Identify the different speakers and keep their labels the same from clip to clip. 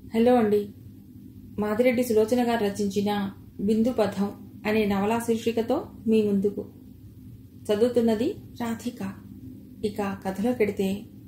Speaker 1: Hello అండి మాదిరెడ్డి సులోచన గారు రచించిన బిందు పథం అనే నవలా శీర్షికతో మీ ముందుకు చదువుతున్నది రాధిక ఇక కథలో కెడితే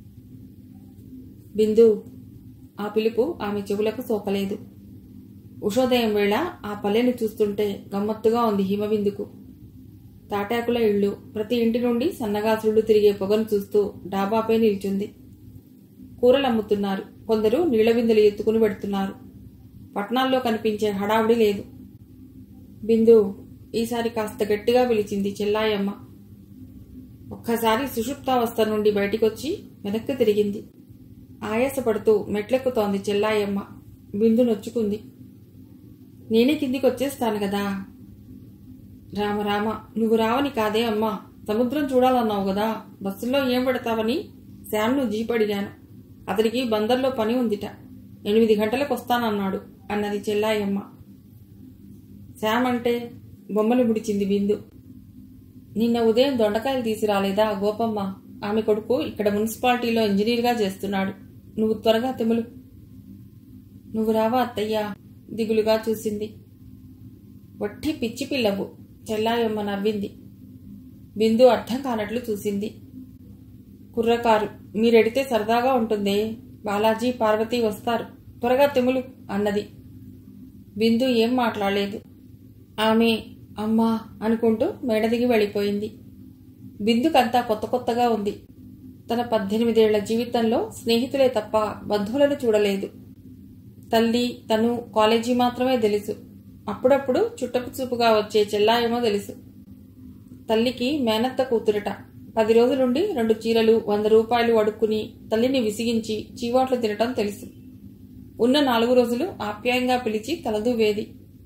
Speaker 1: బిందు ఆ పిలుపు ఆమె చెవులకు సోకలేదు ఉషోదయం వేళ ఆ పల్లెను చూస్తుంటే గమ్మత్తుగా ఉంది హిమబిందుకు తాటాకుల ఇళ్ళు ప్రతి ఇంటి నుండి సన్నగాసులు తిరిగే పొగను చూస్తూ డాబాపై నిల్చుంది కూరలు అమ్ముతున్నారు కొందరు నీళ్ల బిందెలు ఎత్తుకుని పెడుతున్నారు పట్టణాల్లో కనిపించే హడావుడి లేదు బిందు ఈసారి కాస్త గట్టిగా పిలిచింది చెల్లాయమ్మ ఒక్కసారి సుషుప్తావస్థ నుండి బయటికొచ్చి వెనక్కి తిరిగింది ఆయాసపడుతూ మెట్లెక్కుతోంది చెల్లాయమ్మ బిందు నొచ్చుకుంది నేనే కిందికి వచ్చేస్తాను కదా రామ రామ నువ్వు రావని కాదే అమ్మా సముద్రం చూడాలన్నావు కదా బస్సులో ఏం పెడతావని శామ్ను జీపడిగాను అతడికి బందర్లో పని ఉందిట ఎనిమిది గంటలకు వస్తానన్నాడు అన్నది చెల్లాయమ్మ శామ్ అంటే బొమ్మలు ముడిచింది బిందు నిన్న ఉదయం దొండకాయలు తీసుకురాలేదా గోపమ్మ ఆమె కొడుకు ఇక్కడ మున్సిపాలిటీలో ఇంజనీర్గా చేస్తున్నాడు నువ్వు త్వరగా తెములు నువ్వు రావా అత్తయ్యా దిగులుగా చూసింది వట్టి పిచ్చి పిల్లవు చెల్లాయమ్మ నవ్వింది బిందు అర్థం కానట్లు చూసింది కుర్రకారు మీరెడితే సరదాగా ఉంటుందే బాలాజీ పార్వతి వస్తారు త్వరగా తెములు అన్నది బిందు ఏం మాట్లాడలేదు ఆమె అమ్మా అనుకుంటూ మేడ దిగి వెళ్ళిపోయింది బిందుకంతా కొత్త కొత్తగా ఉంది తన పద్దెనిమిదేళ్ల జీవితంలో స్నేహితులే తప్ప బంధువులను చూడలేదు తల్లి తను కాలేజీ మాత్రమే తెలుసు అప్పుడప్పుడు చుట్టపు చూపుగా వచ్చే చెల్లాయేమో తెలుసు తల్లికి మేనత్త కూతురట పది రోజులుండి రెండు చీరలు వంద రూపాయలు అడుక్కుని తల్లిని విసిగించి చీవాట్లు తినటం తెలుసు ఉన్న నాలుగు రోజులు ఆప్యాయంగా పిలిచి తలదూవేది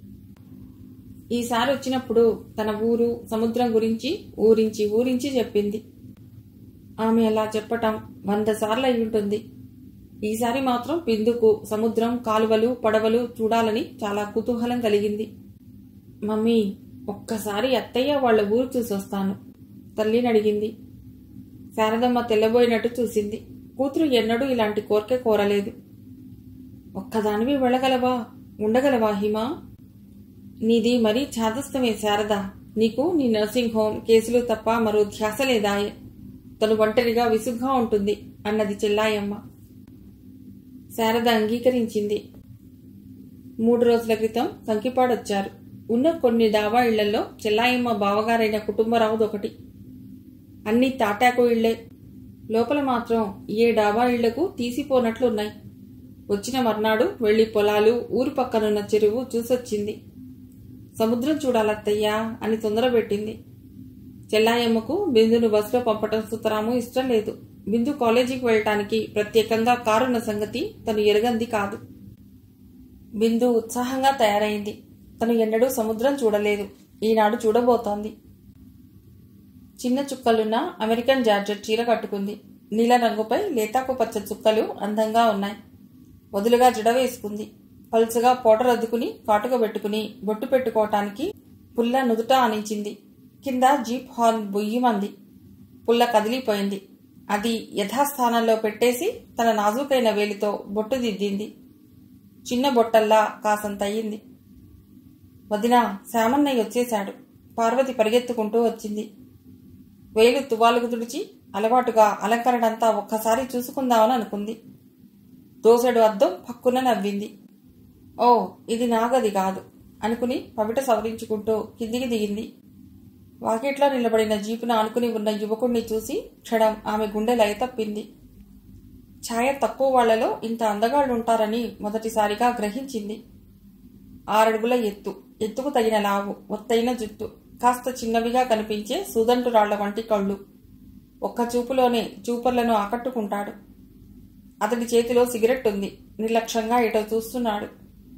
Speaker 1: ఈసారి వచ్చినప్పుడు తన ఊరు సముద్రం గురించి ఊరించి ఊరించి చెప్పింది ఆమె అలా చెప్పటం వంద సార్లు అయి ఉంటుంది ఈసారి మాత్రం బిందుకు సముద్రం కాలువలు పడవలు చూడాలని చాలా కుతూహలం కలిగింది మమ్మీ ఒక్కసారి అత్తయ్య వాళ్ళ ఊరు చూసొస్తాను తల్లిని అడిగింది శారదమ్మ తెల్లబోయినట్టు చూసింది కూతురు ఎన్నడూ ఇలాంటి కోరిక కోరలేదు ఒక్కదానివి వెళ్ళగలవా ఉండగలవా హిమా నీది మరీ ఛాదస్తమే శారద నీకు నీ నర్సింగ్ హోమ్ కేసులు తప్ప మరో ధ్యాస లేదాయే తను ఒంటరిగా విసుగ్గా ఉంటుంది అన్నది చెల్లాయమ్మ శారద అంగీకరించింది మూడు రోజుల క్రితం కంకిపాడొచ్చారు ఉన్న కొన్ని డాబా ఇళ్లలో చెల్లాయమ్మ బావగారైన కుటుంబరావుదొకటి అన్ని తాటాకు ఇళ్లే లోపల మాత్రం ఏ డాబా ఇళ్లకు తీసిపోనట్లున్నాయి వచ్చిన మర్నాడు వెళ్లి పొలాలు ఊరు పక్కనున్న చెరువు చూసొచ్చింది సముద్రం చూడాలత్తయ్యా అని తొందరపెట్టింది చెల్లాయమ్మకు బిందును బస్సులో పంపటం సుతరాము ఇష్టం లేదు బిందు కాలేజీకి వెళ్ళటానికి ప్రత్యేకంగా కారున్న సంగతి తను ఎరగంది కాదు బిందు ఉత్సాహంగా తయారైంది తను ఎన్నడూ సముద్రం చూడలేదు ఈనాడు చూడబోతోంది చిన్న చుక్కలున్న అమెరికన్ జార్జెట్ చీర కట్టుకుంది నీల రంగుపై లేతాకు పచ్చ చుక్కలు అందంగా ఉన్నాయి వదులుగా జడ వేసుకుంది పలుచగా పౌడర్ అద్దుకుని కాటుక పెట్టుకుని బొట్టు పెట్టుకోవటానికి పుల్ల నుదుట ఆనించింది కింద జీప్ హార్న్ బొయ్యిమంది పుల్ల కదిలిపోయింది అది యథాస్థానంలో పెట్టేసి తన నాజూకైన వేలితో బొట్టు దిద్దింది చిన్న బొట్టల్లా కాసంత అయ్యింది వదిన శామన్నయ్య వచ్చేశాడు పార్వతి పరిగెత్తుకుంటూ వచ్చింది వేలు తువాలుకు తుడిచి అలవాటుగా అలంకరణంతా ఒక్కసారి చూసుకుందామని అనుకుంది దోసెడు అద్దం పక్కున నవ్వింది ఓ ఇది నాగది కాదు అనుకుని పవిట సవరించుకుంటూ కిందికి దిగింది వాకిట్లో నిలబడిన జీపును ఆనుకుని ఉన్న యువకుణ్ణి చూసి క్షణం ఆమె గుండె లయ తప్పింది ఛాయ తక్కువ వాళ్లలో ఇంత అందగాళ్లుంటారని మొదటిసారిగా గ్రహించింది ఆరడుగుల ఎత్తు ఎత్తుకు తగిన లావు ఒత్తైన జుట్టు కాస్త చిన్నవిగా కనిపించే సుదంటురాళ్ల వంటి కళ్ళు ఒక్క చూపులోనే చూపర్లను ఆకట్టుకుంటాడు అతడి చేతిలో సిగరెట్ ఉంది నిర్లక్ష్యంగా ఎటో చూస్తున్నాడు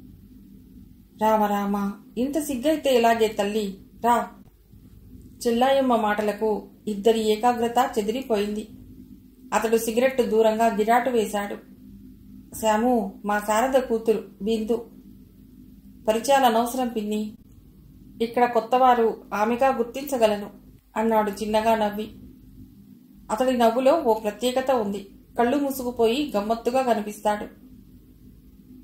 Speaker 1: రామ ఇంత సిగ్గైతే ఎలాగే తల్లి రా చెల్లాయమ్మ మాటలకు ఇద్దరి ఏకాగ్రత చెదిరిపోయింది అతడు సిగరెట్ దూరంగా గిరాటు వేశాడు శాము మా శారద కూతురు బిందు పరిచయాలు అనవసరం పిన్ని ఇక్కడ కొత్తవారు ఆమెగా గుర్తించగలను అన్నాడు చిన్నగా నవ్వి అతడి నవ్వులో ఓ ప్రత్యేకత ఉంది కళ్ళు మూసుకుపోయి గమ్మత్తుగా కనిపిస్తాడు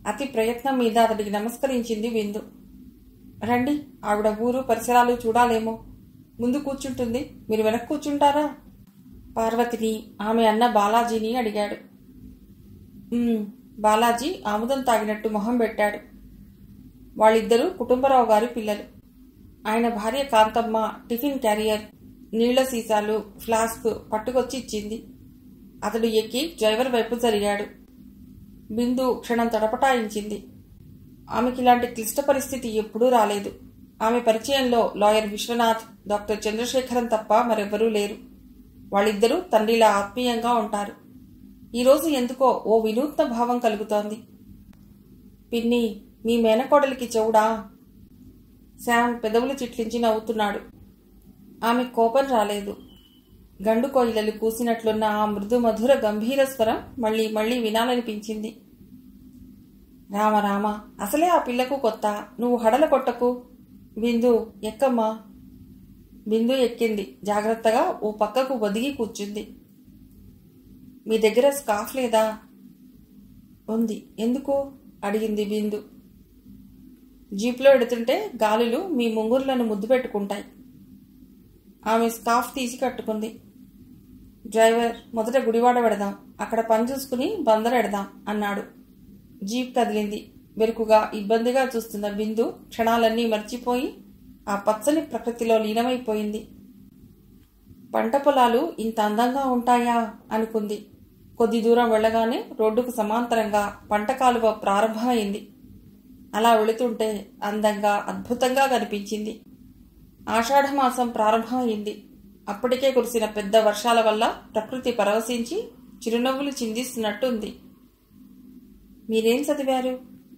Speaker 1: అతి ప్రయత్నం మీద అతడికి నమస్కరించింది విందు రండి ఆవిడ ఊరు పరిసరాలు చూడాలేమో ముందు కూర్చుంటుంది మీరు వెనక కూర్చుంటారా పార్వతిని ఆమె అన్న బాలాజీని అడిగాడు "ఉమ్," బాలాజీ ఆముదం తాగినట్టు మొహం పెట్టాడు వాళ్ళిద్దరూ కుటుంబరావు గారి పిల్లలు ఆయన భార్య కాంతమ్మ టిఫిన్ క్యారియర్ నీళ్ల సీసాలు ఫ్లాస్క్ పట్టుకొచ్చి ఇచ్చింది అతడు ఎక్కి డ్రైవర్ వైపు జరిగాడు బిందు క్షణం తడపటాయించింది ఆమెకి ఇలాంటి క్లిష్ట పరిస్థితి ఎప్పుడూ రాలేదు ఆమె పరిచయంలో లాయర్ విశ్వనాథ్ డాక్టర్ చంద్రశేఖరన్ తప్ప మరెవ్వరూ లేరు వాళ్ళిద్దరూ తండ్రిలా ఆత్మీయంగా ఉంటారు ఈరోజు ఎందుకో ఓ వినూత్న భావం కలుగుతోంది పిన్ని మీ మేనకోడలికి చెవుడా శామ్ పెదవులు చిట్లించి నవ్వుతున్నాడు ఆమె కోపం రాలేదు గండు కోయిలలు కూసినట్లున్న ఆ మృదు మధుర గంభీర స్వరం మళ్ళీ మళ్ళీ వినాలనిపించింది రామ రామ అసలే ఆ పిల్లకు కొత్త నువ్వు హడల కొట్టకు బిందు ఎక్కమ్మా బిందు ఎక్కింది జాగ్రత్తగా ఓ పక్కకు ఒదిగి కూర్చుంది మీ దగ్గర స్కార్ఫ్ లేదా ఉంది ఎందుకు అడిగింది బిందు జీప్లో ఎడుతుంటే గాలులు మీ ముంగుర్లను ముద్దు పెట్టుకుంటాయి ఆమె స్కార్ఫ్ తీసి కట్టుకుంది డ్రైవర్ మొదట గుడివాడ పెడదాం అక్కడ పని చూసుకుని బందర్ ఎడదాం అన్నాడు జీప్ కదిలింది వెరుకుగా ఇబ్బందిగా చూస్తున్న బిందు క్షణాలన్నీ మర్చిపోయి ఆ పచ్చని ప్రకృతిలో లీనమైపోయింది పంట పొలాలు ఇంత అందంగా ఉంటాయా అనుకుంది కొద్ది దూరం వెళ్ళగానే రోడ్డుకు సమాంతరంగా పంట కాలువ ప్రారంభమైంది అలా వెళుతుంటే అందంగా అద్భుతంగా కనిపించింది ఆషాఢమాసం ప్రారంభమైంది అప్పటికే కురిసిన పెద్ద వర్షాల వల్ల ప్రకృతి పరవశించి చిరునవ్వులు చిందిస్తున్నట్టుంది మీరేం చదివారు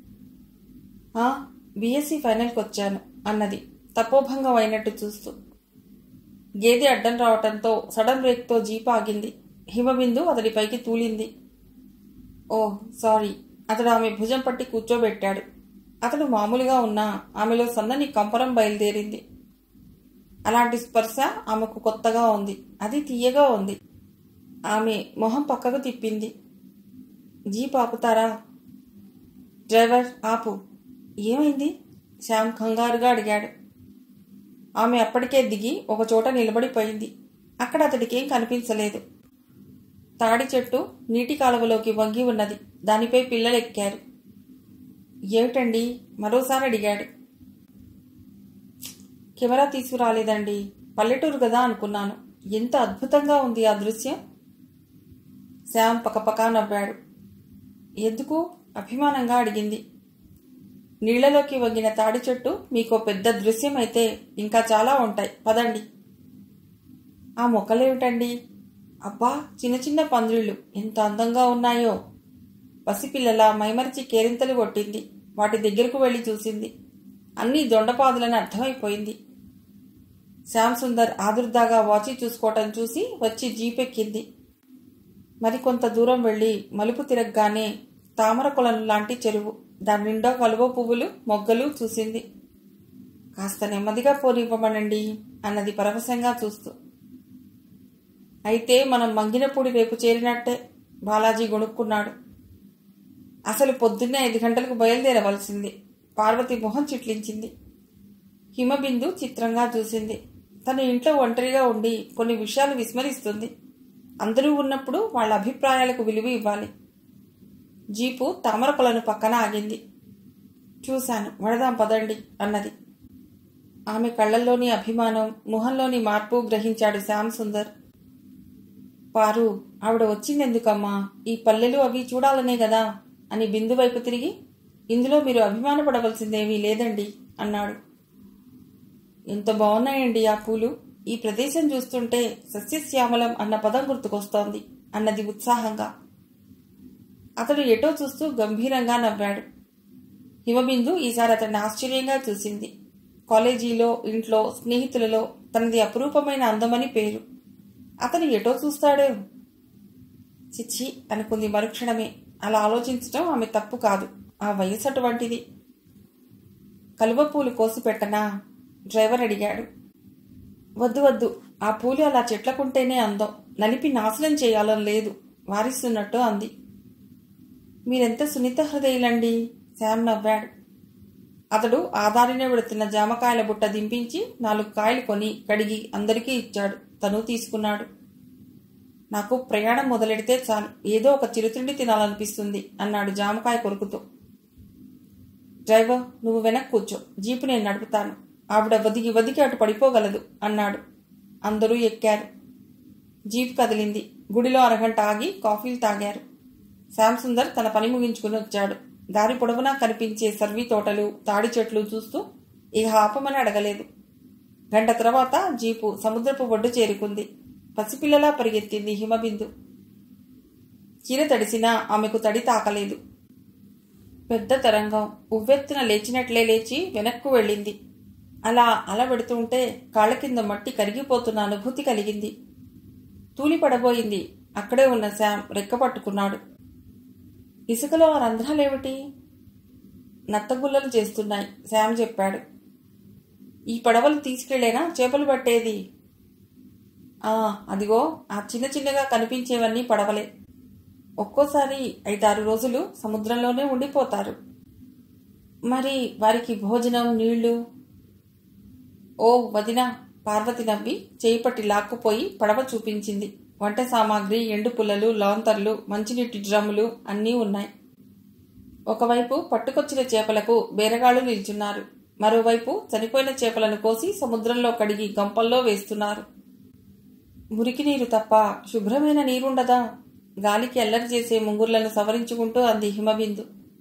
Speaker 1: బీఎస్సీ ఫైనల్కి వచ్చాను అన్నది తపోభంగం అయినట్టు చూస్తూ గేదె అడ్డం రావటంతో సడన్ బ్రేక్తో జీప్ ఆగింది హిమబిందు అతడి పైకి తూలింది ఓ సారీ అతడు ఆమె భుజం పట్టి కూర్చోబెట్టాడు అతడు మామూలుగా ఉన్నా ఆమెలో సన్నని కంపరం బయలుదేరింది అలాంటి స్పర్శ ఆమెకు కొత్తగా ఉంది అది తీయగా ఉంది ఆమె మొహం పక్కకు తిప్పింది జీప్ ఆపుతారా డ్రైవర్ ఆపు ఏమైంది శ్యామ్ కంగారుగా అడిగాడు ఆమె అప్పటికే దిగి ఒక చోట నిలబడిపోయింది అక్కడ అతడికేం కనిపించలేదు తాడి చెట్టు నీటి కాలువలోకి వంగి ఉన్నది దానిపై పిల్లలు ఎక్కారు ఏమిటండి మరోసారి అడిగాడు కెమెరా తీసుకురాలేదండి పల్లెటూరు కదా అనుకున్నాను ఎంత అద్భుతంగా ఉంది ఆ దృశ్యం శ్యామ్ పకపకా నవ్వాడు ఎందుకు అభిమానంగా అడిగింది నీళ్లలోకి వంగిన తాడి చెట్టు మీకో పెద్ద దృశ్యం అయితే ఇంకా చాలా ఉంటాయి పదండి ఆ మొక్కలేమిటండి అబ్బా చిన్న చిన్న పందిళ్ళు ఎంత అందంగా ఉన్నాయో పసిపిల్లల మైమరిచి కేరింతలు కొట్టింది వాటి దగ్గరకు వెళ్ళి చూసింది అన్నీ దొండపాదులని అర్థమైపోయింది శ్యామ్ సుందర్ ఆదుర్దాగా వాచి చూసుకోవటం చూసి వచ్చి జీపెక్కింది మరికొంత దూరం వెళ్ళి మలుపు తిరగగానే తామర కొలను లాంటి చెరువు దాని నిండా కలువ పువ్వులు మొగ్గలు చూసింది కాస్త నెమ్మదిగా పోనివ్వమనండి అన్నది పరవశంగా చూస్తూ అయితే మనం మంగినపూడి రేపు చేరినట్టే బాలాజీ గొణుక్కున్నాడు అసలు పొద్దున్నే ఐదు గంటలకు బయలుదేరవలసింది పార్వతి మొహం చిట్లించింది హిమబిందు చిత్రంగా చూసింది తన ఇంట్లో ఒంటరిగా ఉండి కొన్ని విషయాలు విస్మరిస్తుంది అందరూ ఉన్నప్పుడు వాళ్ళ అభిప్రాయాలకు విలువ ఇవ్వాలి జీపు తామరకొలను పక్కన ఆగింది చూశాను వడదాం పదండి అన్నది ఆమె కళ్ళల్లోని అభిమానం ముఖంలోని మార్పు గ్రహించాడు శ్యామ్ సుందర్ పారు ఆవిడ వచ్చిందెందుకమ్మా ఈ పల్లెలు అవి చూడాలనే కదా అని బిందు వైపు తిరిగి ఇందులో మీరు అభిమానపడవలసిందేమీ లేదండి అన్నాడు ఎంత బాగున్నాయండి ఆ పూలు ఈ ప్రదేశం చూస్తుంటే సస్యశ్యామలం అన్న పదం గుర్తుకొస్తోంది అన్నది ఉత్సాహంగా అతడు ఎటో చూస్తూ గంభీరంగా నవ్వాడు హిమబిందు ఈసారి అతన్ని ఆశ్చర్యంగా చూసింది కాలేజీలో ఇంట్లో స్నేహితులలో తనది అపురూపమైన అందమని పేరు అతను ఎటో చూస్తాడే చిచ్చి అనుకుంది మరుక్షణమే అలా ఆలోచించటం ఆమె తప్పు కాదు ఆ వయసు అటువంటిది కలువ పూలు కోసి పెట్టనా డ్రైవర్ అడిగాడు వద్దు వద్దు ఆ పూలు అలా చెట్లకుంటేనే అందం నలిపి నాశనం చేయాలని లేదు వారిస్తున్నట్టు అంది మీరెంత సున్నిత హృదయులండి శామ్ నవ్వాడు అతడు ఆదారినే వెడుతున్న జామకాయల బుట్ట దింపించి నాలుగు కాయలు కొని కడిగి అందరికీ ఇచ్చాడు తను తీసుకున్నాడు నాకు ప్రయాణం మొదలెడితే చాలు ఏదో ఒక చిరుతిండి తినాలనిపిస్తుంది అన్నాడు జామకాయ కొరుకుతూ డ్రైవర్ నువ్వు వెనక్కి కూర్చో జీపు నేను నడుపుతాను ఆవిడ వదిగి వదికి అటు పడిపోగలదు అన్నాడు అందరూ ఎక్కారు జీప్ కదిలింది గుడిలో అరగంట ఆగి కాఫీలు తాగారు శ్యామ్ సుందర్ తన పని ముగించుకుని వచ్చాడు దారి పొడవునా కనిపించే సర్వీ తోటలు తాడి చెట్లు చూస్తూ ఇక ఆపమని అడగలేదు గంట తర్వాత జీపు సముద్రపు ఒడ్డు చేరుకుంది పసిపిల్లలా పరిగెత్తింది హిమబిందు చీర తడిసినా ఆమెకు తడి తాకలేదు పెద్ద తరంగం ఉవ్వెత్తున లేచినట్లే లేచి వెనక్కు వెళ్ళింది అలా అల పెడుతుంటే కాళ్ళ కింద మట్టి కరిగిపోతున్న అనుభూతి కలిగింది తూలి పడబోయింది అక్కడే ఉన్న శామ్ రెక్క పట్టుకున్నాడు ఇసుకలో ఆ రంధ్రాలేమిటి నత్తగుల్లలు చేస్తున్నాయి శామ్ చెప్పాడు ఈ పడవలు తీసుకెళ్లేనా చేపలు పట్టేది ఆ అదిగో ఆ చిన్న చిన్నగా కనిపించేవన్నీ పడవలే ఒక్కోసారి ఐదారు రోజులు సముద్రంలోనే ఉండిపోతారు మరి వారికి భోజనం నీళ్లు ఓ వదిన పార్వతి నవ్వి చేయి పట్టి లాక్కుపోయి పడవ చూపించింది వంట సామాగ్రి ఎండు పుల్లలు లాంతర్లు మంచినీటి డ్రమ్ములు అన్నీ ఉన్నాయి ఒకవైపు పట్టుకొచ్చిన చేపలకు బేరగాళ్లు నిల్చున్నారు మరోవైపు చనిపోయిన చేపలను కోసి సముద్రంలో కడిగి గంపల్లో వేస్తున్నారు మురికి నీరు తప్ప శుభ్రమైన నీరుండదా గాలికి అల్లరి చేసే ముంగుర్లను సవరించుకుంటూ అంది హిమబిందు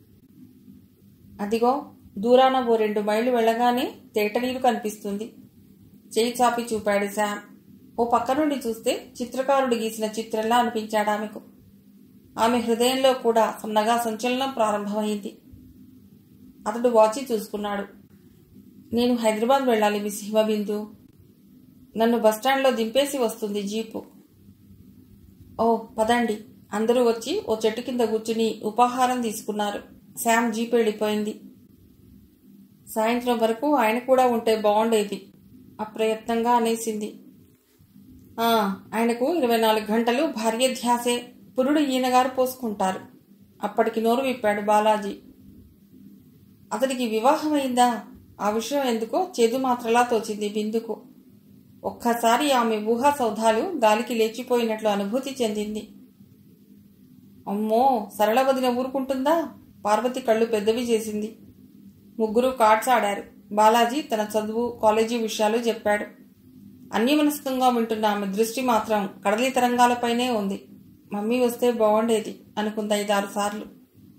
Speaker 1: అదిగో దూరాన ఓ రెండు మైళ్ళు వెళ్ళగానే తేట నీరు కనిపిస్తుంది చేయి చాపి చూపాడు శామ్ ఓ పక్క నుండి చూస్తే చిత్రకారుడు గీసిన చిత్రంలా అనిపించాడు ఆమెకు ఆమె హృదయంలో కూడా సన్నగా సంచలనం ప్రారంభమైంది అతడు వాచి చూసుకున్నాడు నేను హైదరాబాద్ వెళ్ళాలి మిస్ హిమబిందు నన్ను బస్టాండ్లో దింపేసి వస్తుంది జీపు ఓ పదండి అందరూ వచ్చి ఓ చెట్టు కింద కూర్చుని ఉపాహారం తీసుకున్నారు శామ్ జీప్ వెళ్ళిపోయింది సాయంత్రం వరకు ఆయన కూడా ఉంటే బాగుండేది అప్రయత్నంగా అనేసింది ఆ ఆయనకు ఇరవై నాలుగు గంటలు భార్య ధ్యాసే పురుడు ఈయనగారు పోసుకుంటారు అప్పటికి నోరు విప్పాడు బాలాజీ అతడికి వివాహమైందా ఆ విషయం ఎందుకో చేదు మాత్రలా తోచింది బిందుకు ఒక్కసారి ఆమె ఊహా సౌధాలు గాలికి లేచిపోయినట్లు అనుభూతి చెందింది అమ్మో సరళ వదిన ఊరుకుంటుందా పార్వతి కళ్ళు పెద్దవి చేసింది ముగ్గురు కార్డ్స్ ఆడారు బాలాజీ తన చదువు కాలేజీ విషయాలు చెప్పాడు అన్యమనస్కంగా వింటున్న ఆమె దృష్టి మాత్రం కడలి తరంగాలపైనే ఉంది మమ్మీ వస్తే బాగుండేది అనుకుంది ఐదారు సార్లు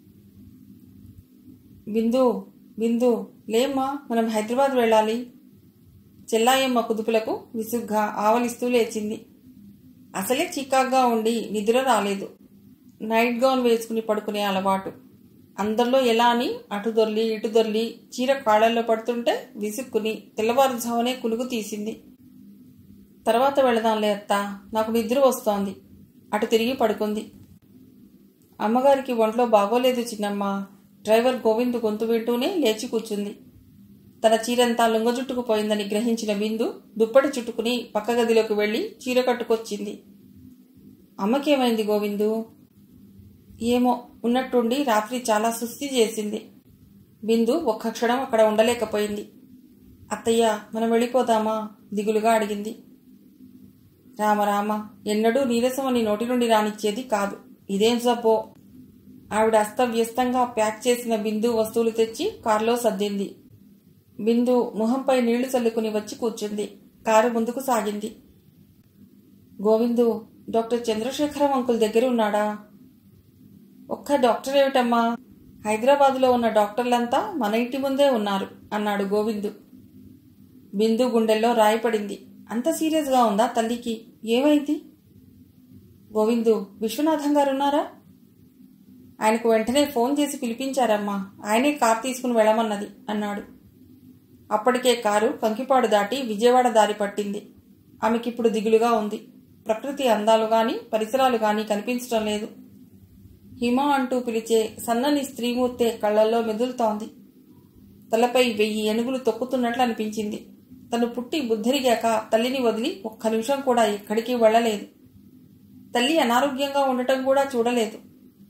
Speaker 1: బిందు బిందు లేమ్మా మనం హైదరాబాద్ వెళ్ళాలి చెల్లాయమ్మ కుదుపులకు విసుగ్గా ఆవలిస్తూ లేచింది అసలే చికాగ్గా ఉండి నిద్ర రాలేదు నైట్ గౌన్ వేసుకుని పడుకునే అలవాటు అందరిలో ఎలా అని అటు దొర్లి ఇటు దొర్లి చీర కాళ్ళల్లో పడుతుంటే విసుక్కుని తెల్లవారుజామునే కులుగు తీసింది తర్వాత వెళదాంలే అత్త నాకు నిద్ర వస్తోంది అటు తిరిగి పడుకుంది అమ్మగారికి ఒంట్లో బాగోలేదు చిన్నమ్మ డ్రైవర్ గోవింద్ గొంతు వింటూనే లేచి కూర్చుంది తన చీరంతా లొంగజుట్టుకుపోయిందని గ్రహించిన బిందు దుప్పటి చుట్టుకుని పక్క గదిలోకి వెళ్లి చీర కట్టుకొచ్చింది అమ్మకేమైంది గోవిందు ఏమో ఉన్నట్టుండి రాత్రి చాలా సుస్థి చేసింది బిందు ఒక్క క్షణం అక్కడ ఉండలేకపోయింది అత్తయ్య మనం వెళ్ళిపోదామా దిగులుగా అడిగింది రామ రామ ఎన్నడూ నీరసమని నోటి నుండి రానిచ్చేది కాదు ఇదేం జబ్బో ఆవిడ అస్తవ్యస్తంగా ప్యాక్ చేసిన బిందు వస్తువులు తెచ్చి కారులో సర్దింది బిందు మొహంపై నీళ్లు చల్లుకుని వచ్చి కూర్చుంది కారు ముందుకు సాగింది గోవిందు డాక్టర్ చంద్రశేఖరం అంకుల్ దగ్గర ఉన్నాడా ఒక్క డాక్టర్ ఏమిటమ్మా హైదరాబాదులో ఉన్న డాక్టర్లంతా మన ఇంటి ముందే ఉన్నారు అన్నాడు గోవిందు బిందు గుండెల్లో రాయపడింది అంత సీరియస్గా ఉందా తల్లికి ఏమైంది గోవిందు విశ్వనాథం గారు ఉన్నారా ఆయనకు వెంటనే ఫోన్ చేసి పిలిపించారమ్మా ఆయనే కార్ తీసుకుని వెళ్ళమన్నది అన్నాడు అప్పటికే కారు కంకిపాడు దాటి విజయవాడ దారి పట్టింది ఆమెకిప్పుడు దిగులుగా ఉంది ప్రకృతి అందాలు గాని పరిసరాలు గాని కనిపించడం లేదు హిమ అంటూ పిలిచే సన్నని స్త్రీమూర్తే కళ్ళల్లో మెదులుతోంది తలపై వెయ్యి ఏనుగులు తొక్కుతున్నట్లు అనిపించింది తను పుట్టి బుద్ధరిగాక తల్లిని వదిలి ఒక్క నిమిషం కూడా ఎక్కడికి వెళ్ళలేదు తల్లి అనారోగ్యంగా ఉండటం కూడా చూడలేదు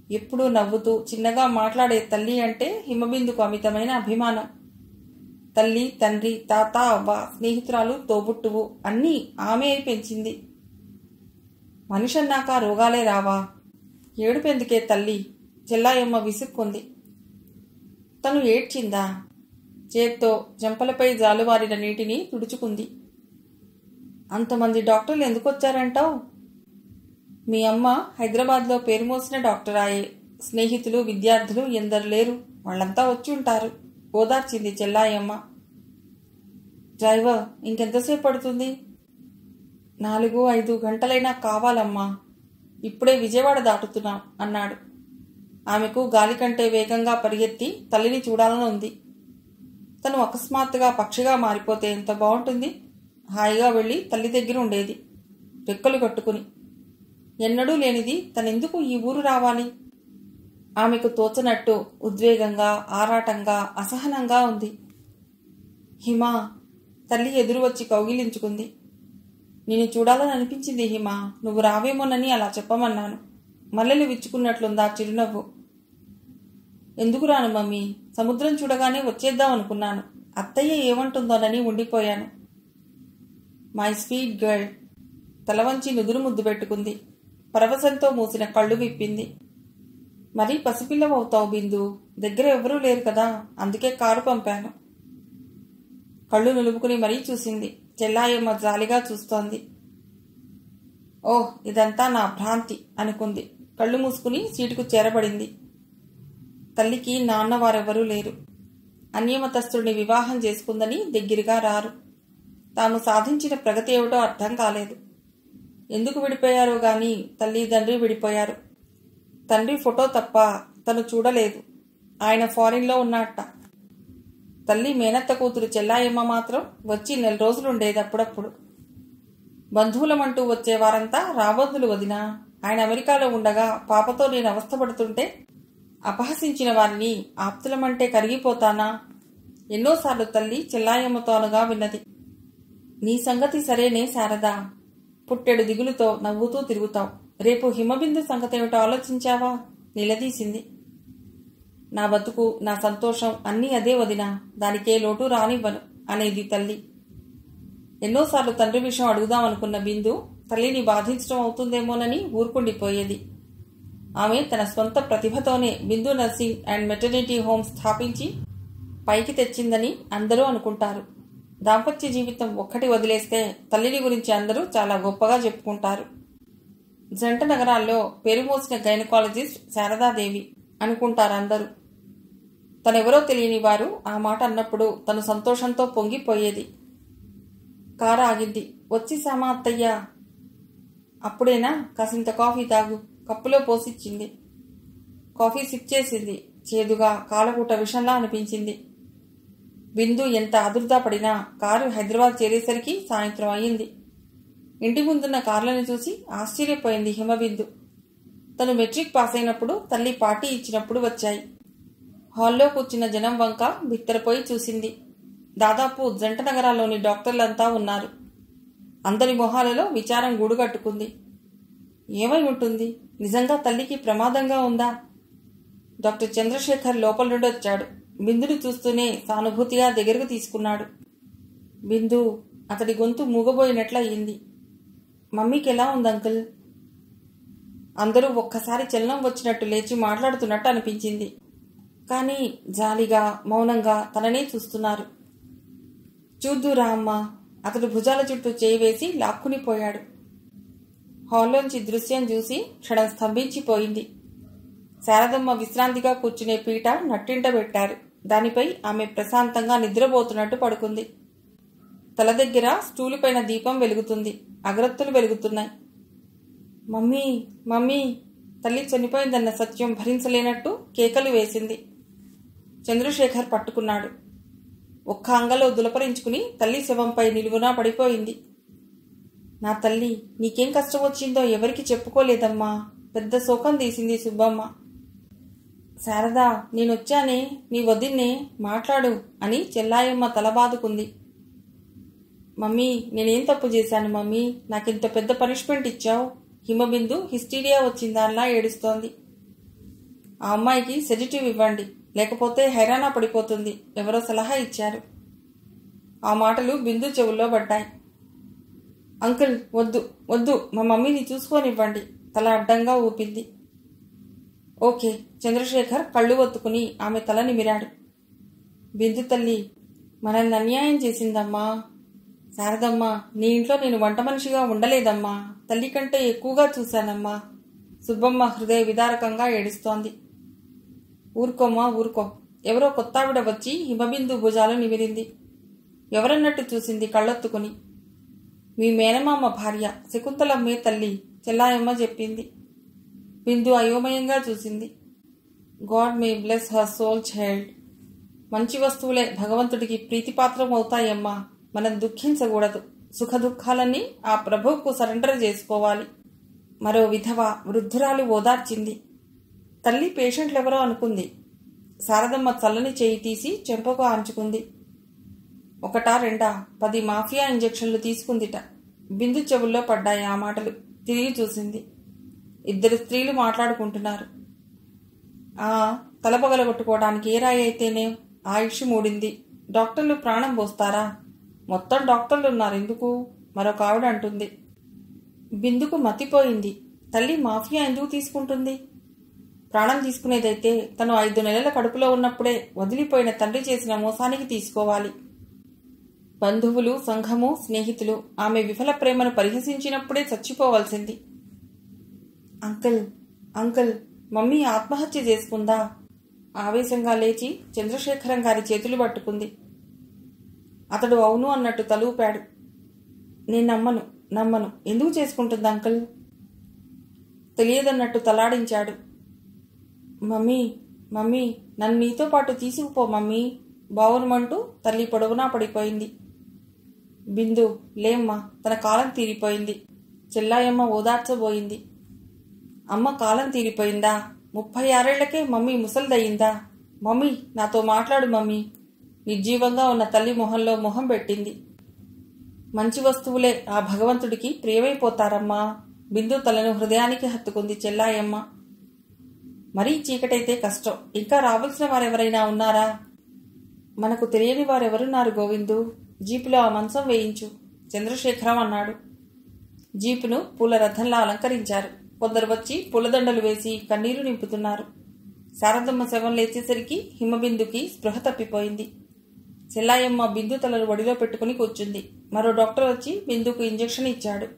Speaker 1: ఎప్పుడూ నవ్వుతూ చిన్నగా మాట్లాడే తల్లి అంటే హిమబిందుకు అమితమైన అభిమానం తల్లి తండ్రి తాత అవ్వ స్నేహితురాలు తోబుట్టువు అన్నీ ఆమె అయి పెంచింది మనిషి అన్నాక రోగాలే రావా ఏడుపెందుకే తల్లి చెల్లాయమ్మ విసుక్కుంది తను ఏడ్చిందా చేత్తో చెంపలపై జాలువారిన నీటిని తుడుచుకుంది అంతమంది డాక్టర్లు ఎందుకు వచ్చారంటావు మీ అమ్మ హైదరాబాద్లో పేరు మోసిన డాక్టర్ ఆయే స్నేహితులు విద్యార్థులు ఎందరు లేరు వాళ్ళంతా వచ్చి ఉంటారు ఓదార్చింది చెల్లాయమ్మ డ్రైవర్ ఇంకెంతసేపు పడుతుంది నాలుగు ఐదు గంటలైనా కావాలమ్మా ఇప్పుడే విజయవాడ దాటుతున్నాం అన్నాడు ఆమెకు గాలి కంటే వేగంగా పరిగెత్తి తల్లిని చూడాలని ఉంది తను అకస్మాత్తుగా పక్షిగా మారిపోతే ఎంత బాగుంటుంది హాయిగా వెళ్ళి తల్లి దగ్గర ఉండేది రెక్కలు కట్టుకుని ఎన్నడూ లేనిది తనెందుకు ఈ ఊరు రావాలి ఆమెకు తోచనట్టు ఉద్వేగంగా ఆరాటంగా అసహనంగా ఉంది హిమా తల్లి ఎదురు వచ్చి కౌగిలించుకుంది నేను చూడాలని అనిపించింది హిమా నువ్వు రావేమోనని అలా చెప్పమన్నాను మల్లెలు విచ్చుకున్నట్లుందా చిరునవ్వు ఎందుకు రాను మమ్మీ సముద్రం చూడగానే వచ్చేద్దాం అనుకున్నాను అత్తయ్య ఏమంటుందోనని ఉండిపోయాను మై స్వీట్ గర్ల్ తల వంచి నుదురు ముద్దు పెట్టుకుంది పరవశంతో మూసిన కళ్ళు విప్పింది మరీ పసిపిల్లవవుతావు బిందు దగ్గర ఎవరూ లేరు కదా అందుకే కారు పంపాను కళ్ళు నులుపుకుని మరీ చూసింది చెల్లాయమ్మ జాలిగా చూస్తోంది ఓహ్ ఇదంతా నా భ్రాంతి అనుకుంది కళ్ళు మూసుకుని సీటుకు చేరబడింది తల్లికి నాన్న వారెవరూ లేరు అన్యమతస్థుడిని వివాహం చేసుకుందని దగ్గరగా రారు తాము సాధించిన ప్రగతి ఏమిటో అర్థం కాలేదు ఎందుకు విడిపోయారో గాని తల్లి తండ్రి విడిపోయారు తండ్రి ఫోటో తప్ప తను చూడలేదు ఆయన ఫారిన్లో ఉన్నట్ట తల్లి మేనత్త కూతురు చెల్లాయమ్మ మాత్రం వచ్చి నెల రోజులు ఉండేది అప్పుడప్పుడు బంధువులమంటూ వచ్చే వారంతా రావద్దులు వదినా ఆయన అమెరికాలో ఉండగా పాపతో నేను అవస్థపడుతుంటే అపహసించిన వారిని ఆప్తులమంటే కరిగిపోతానా ఎన్నోసార్లు తల్లి చెల్లాయమ్మతో అనగా విన్నది నీ సంగతి సరేనే శారదా పుట్టెడు దిగులుతో నవ్వుతూ తిరుగుతావు రేపు హిమబిందు సంగతేమిటో ఆలోచించావా నిలదీసింది నా బతుకు నా సంతోషం అన్నీ అదే వదినా దానికే లోటు రానివ్వను అనేది తల్లి ఎన్నోసార్లు తండ్రి విషయం అడుగుదామనుకున్న బిందు తల్లిని బాధించడం అవుతుందేమోనని ఊరుకుండిపోయేది ఆమె తన స్వంత ప్రతిభతోనే Bindu nursing and maternity home స్థాపించి పైకి తెచ్చిందని అందరూ అనుకుంటారు దాంపత్య జీవితం ఒక్కటి వదిలేస్తే తల్లిని గురించి అందరూ చాలా గొప్పగా చెప్పుకుంటారు జంట నగరాల్లో పేరుమోసిన గైనకాలజిస్ట్ శారదాదేవి అనుకుంటారు అందరూ తనెవరో తెలియని వారు ఆ మాట అన్నప్పుడు తను సంతోషంతో పొంగిపోయేది కారు ఆగింది వచ్చేసామా అత్తయ్యా అప్పుడేనా కాసింత కాఫీ తాగు కప్పులో పోసిచ్చింది కాఫీ సిప్ చేసింది చేదుగా కాలకూట విషంలా అనిపించింది బిందు ఎంత ఆదుర్దా పడినా కారు హైదరాబాద్ చేరేసరికి సాయంత్రం అయింది ఇంటి ముందున్న కార్లను చూసి ఆశ్చర్యపోయింది హిమబిందు తను మెట్రిక్ పాస్ అయినప్పుడు తల్లి పార్టీ ఇచ్చినప్పుడు వచ్చాయి హాల్లో కూర్చున్న జనం వంక బిత్తరపోయి చూసింది దాదాపు జంట నగరాల్లోని డాక్టర్లంతా ఉన్నారు అందరి మొహాలలో విచారం గూడుగట్టుకుంది ఏమై ఉంటుంది నిజంగా తల్లికి ప్రమాదంగా ఉందా డాక్టర్ చంద్రశేఖర్ లోపల నుండి వచ్చాడు బిందుని చూస్తూనే సానుభూతిగా దగ్గరకు తీసుకున్నాడు బిందు అతడి గొంతు మూగబోయినట్లు అయ్యింది మమ్మీకి ఎలా ఉంది అంకుల్ అందరూ ఒక్కసారి చలనం వచ్చినట్టు లేచి మాట్లాడుతున్నట్టు అనిపించింది కానీ జాలిగా మౌనంగా తననే చూస్తున్నారు చూద్దురా అమ్మా అతడు భుజాల చుట్టూ చేయి వేసి లాక్కునిపోయాడు హాల్లోంచి దృశ్యం చూసి క్షణం స్తంభించిపోయింది శారదమ్మ విశ్రాంతిగా కూర్చునే పీట నట్టింట పెట్టారు దానిపై ఆమె ప్రశాంతంగా నిద్రపోతున్నట్టు పడుకుంది తల దగ్గర స్టూలు పైన దీపం వెలుగుతుంది అగరత్తులు వెలుగుతున్నాయి మమ్మీ మమ్మీ తల్లి చనిపోయిందన్న సత్యం భరించలేనట్టు కేకలు వేసింది చంద్రశేఖర్ పట్టుకున్నాడు ఒక్క అంగలో దులపరించుకుని తల్లి శవంపై నిలువునా పడిపోయింది నా తల్లి నీకేం కష్టం వచ్చిందో ఎవరికి చెప్పుకోలేదమ్మా పెద్ద శోకం తీసింది సుబ్బమ్మ శారదా నేనొచ్చానే నీ వదిన్నే మాట్లాడు అని చెల్లాయమ్మ తలబాదుకుంది మమ్మీ నేనేం తప్పు చేశాను మమ్మీ నాకింత పెద్ద పనిష్మెంట్ ఇచ్చావు హిమబిందు హిస్టీరియా వచ్చిందాన్లా ఏడుస్తోంది ఆ అమ్మాయికి సెడిటివ్ ఇవ్వండి లేకపోతే హైరానా పడిపోతుంది ఎవరో సలహా ఇచ్చారు ఆ మాటలు బిందు చెవుల్లో పడ్డాయి అంకుల్ వద్దు వద్దు మా మమ్మీని చూసుకోనివ్వండి తల అడ్డంగా ఊపింది ఓకే చంద్రశేఖర్ కళ్ళు ఒత్తుకుని ఆమె తల నిమిరాడు బిందు తల్లి మనల్ని అన్యాయం చేసిందమ్మా శారదమ్మా నీ ఇంట్లో నేను వంట మనిషిగా ఉండలేదమ్మా తల్లి కంటే ఎక్కువగా చూశానమ్మా సుబ్బమ్మ హృదయ విదారకంగా ఏడుస్తోంది ఊరుకోమ్మా ఊరుకో ఎవరో కొత్తావిడ వచ్చి హిమబిందు భుజాలు నిమిరింది ఎవరన్నట్టు చూసింది కళ్ళొత్తుకుని మీ మేనమామ భార్య శకుంతలమ్మే తల్లి చెల్లాయమ్మ చెప్పింది బిందు అయోమయంగా చూసింది god may bless her soul child మంచి వస్తువులే భగవంతుడికి ప్రీతిపాత్రం అవుతాయమ్మా మనం దుఃఖించకూడదు సుఖ దుఃఖాలన్నీ ఆ ప్రభువుకు సరెండర్ చేసుకోవాలి మరో విధవ వృద్ధురాలు ఓదార్చింది తల్లి పేషెంట్లెవరో అనుకుంది శారదమ్మ చల్లని చేయి తీసి చెంపకు ఆంచుకుంది ఒకటా రెండా పది మాఫియా ఇంజెక్షన్లు తీసుకుందిట బిందు చెవుల్లో పడ్డాయి ఆ మాటలు తిరిగి చూసింది ఇద్దరు స్త్రీలు మాట్లాడుకుంటున్నారు ఆ తలపగలగొట్టుకోవడానికి ఏ రాయి అయితేనే ఆయుష్ మూడింది డాక్టర్లు ప్రాణం పోస్తారా మొత్తం డాక్టర్లు ఉన్నారు ఎందుకు మరొక ఆవిడ అంటుంది బిందుకు మతిపోయింది తల్లి మాఫియా ఎందుకు తీసుకుంటుంది ప్రాణం తీసుకునేదైతే తను ఐదు నెలల కడుపులో ఉన్నప్పుడే వదిలిపోయిన తండ్రి చేసిన మోసానికి తీసుకోవాలి బంధువులు సంఘము స్నేహితులు ఆమె విఫల ప్రేమను పరిహసించినప్పుడే చచ్చిపోవాల్సింది అంకుల్ అంకుల్ మమ్మీ ఆత్మహత్య చేసుకుందా ఆవేశంగా లేచి చంద్రశేఖరం గారి చేతులు పట్టుకుంది అతడు అవును అన్నట్టు తలూపాడు నేను నమ్మను నమ్మను ఎందుకు చేసుకుంటుంది అంకుల్ తెలియదన్నట్టు తలాడించాడు మమ్మీ మమ్మీ నన్ను నీతో పాటు తీసుకుపో మమ్మీ బావునమంటూ తల్లి పొడవునా పడిపోయింది బిందు లేమ్మా తన కాలం తీరిపోయింది చెల్లాయమ్మ ఓదార్చబోయింది అమ్మ కాలం తీరిపోయిందా ముప్పై ఆరేళ్లకే మమ్మీ ముసలిదయ్యిందా మమ్మీ నాతో మాట్లాడు మమ్మీ నిర్జీవంగా ఉన్న తల్లి మొహంలో మొహం పెట్టింది మంచి వస్తువులే ఆ భగవంతుడికి ప్రియమైపోతారమ్మా బిందు తలను హృదయానికి హత్తుకుంది చెల్లాయమ్మ మరీ చీకటైతే కష్టం ఇంకా రావాల్సిన వారెవరైనా ఉన్నారా మనకు తెలియని వారెవరున్నారు గోవిందు జీపులో ఆ మంచం వేయించు చంద్రశేఖరం అన్నాడు జీపును పూల రథంలా అలంకరించారు కొందరు వచ్చి పూలదండలు వేసి కన్నీరు నింపుతున్నారు శారదమ్మ శవం లేచేసరికి హిమబిందుకి స్పృహ తప్పిపోయింది చెల్లాయమ్మ బిందు తలలు ఒడిలో పెట్టుకుని కూర్చుంది మరో డాక్టర్ వచ్చి బిందుకు ఇంజెక్షన్ ఇచ్చాడు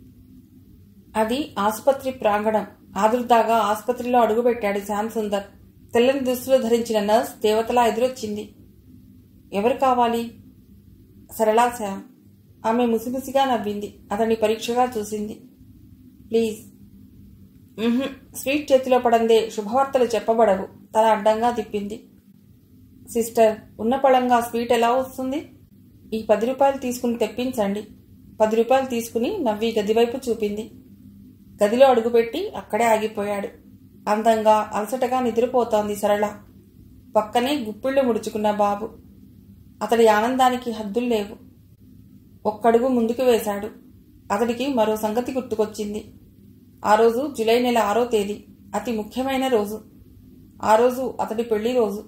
Speaker 1: అది ఆసుపత్రి ప్రాంగణం ఆదుర్దాగా ఆసుపత్రిలో అడుగుపెట్టాడు శ్యామ్ సుందర్ తెల్లని దుస్తులు ధరించిన నర్స్ దేవతలా ఎదురొచ్చింది ఎవరు కావాలి సరళా శ్యామ్ ఆమె ముసిముసిగా నవ్వింది అతన్ని పరీక్షగా చూసింది ప్లీజ్ "ఉహుం, స్వీట్ చేతిలో పడందే శుభవార్తలు చెప్పబడవు తల అడ్డంగా తిప్పింది సిస్టర్ ఉన్న పళంగా స్వీట్ ఎలా వస్తుంది ఈ పది రూపాయలు తీసుకుని తెప్పించండి పది రూపాయలు తీసుకుని నవ్వి గదివైపు చూపింది గదిలో అడుగుపెట్టి అక్కడే ఆగిపోయాడు అందంగా అలసటగా నిద్రపోతోంది సరళ పక్కనే గుప్పిళ్ళు ముడుచుకున్న బాబు అతడి ఆనందానికి హద్దులు లేవు ఒక్కడుగు ముందుకు వేశాడు అతడికి మరో సంగతి గుర్తుకొచ్చింది ఆ రోజు జులై నెల ఆరో తేదీ అతి ముఖ్యమైన రోజు ఆ రోజు అతడి పెళ్లి రోజు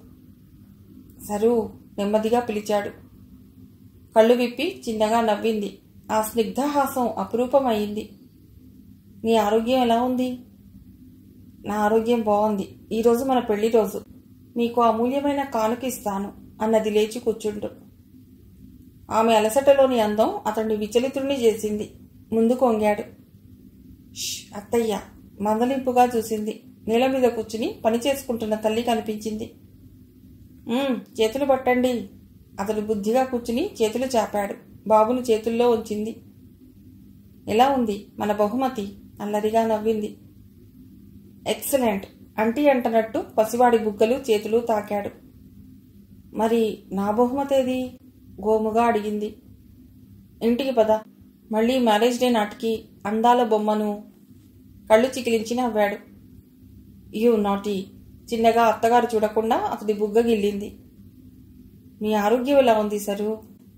Speaker 1: సరు నెమ్మదిగా పిలిచాడు కళ్ళు విప్పి చిన్నగా నవ్వింది ఆ స్నిగ్ధహాసం అపురూపమయ్యింది నీ ఆరోగ్యం ఎలా ఉంది నా ఆరోగ్యం బాగుంది ఈరోజు మన పెళ్లి రోజు మీకు అమూల్యమైన కానుక ఇస్తాను అన్నది లేచి కూర్చుంటూ ఆమె అలసటలోని అందం అతన్ని విచలితుణ్ణి చేసింది ముందుకు వంగాడు "ష్, అత్తయ్య మందలింపుగా చూసింది నేల మీద కూర్చుని పని చేసుకుంటున్న తల్లి కనిపించింది "ఉమ్, చేతులు పట్టండి అతడు బుద్ధిగా కూర్చుని చేతులు చాపాడు బాబును చేతుల్లో ఉంచింది ఎలా ఉంది మన బహుమతి అల్లరిగా నవ్వింది ఎక్సలెంట్ అంటీ అంటనట్టు పసివాడి బుగ్గలు చేతులు తాకాడు మరి నా బహుమతేది గోముగా అడిగింది ఇంటికి పద మళ్ళీ మ్యారేజ్ డే నాటికి అందాల బొమ్మను కళ్ళు చికిలించి నవ్వాడు యూ నాటి చిన్నగా అత్తగారు చూడకుండా అతడి బుగ్గ గిల్లింది మీ ఆరోగ్యం ఎలా ఉంది సరు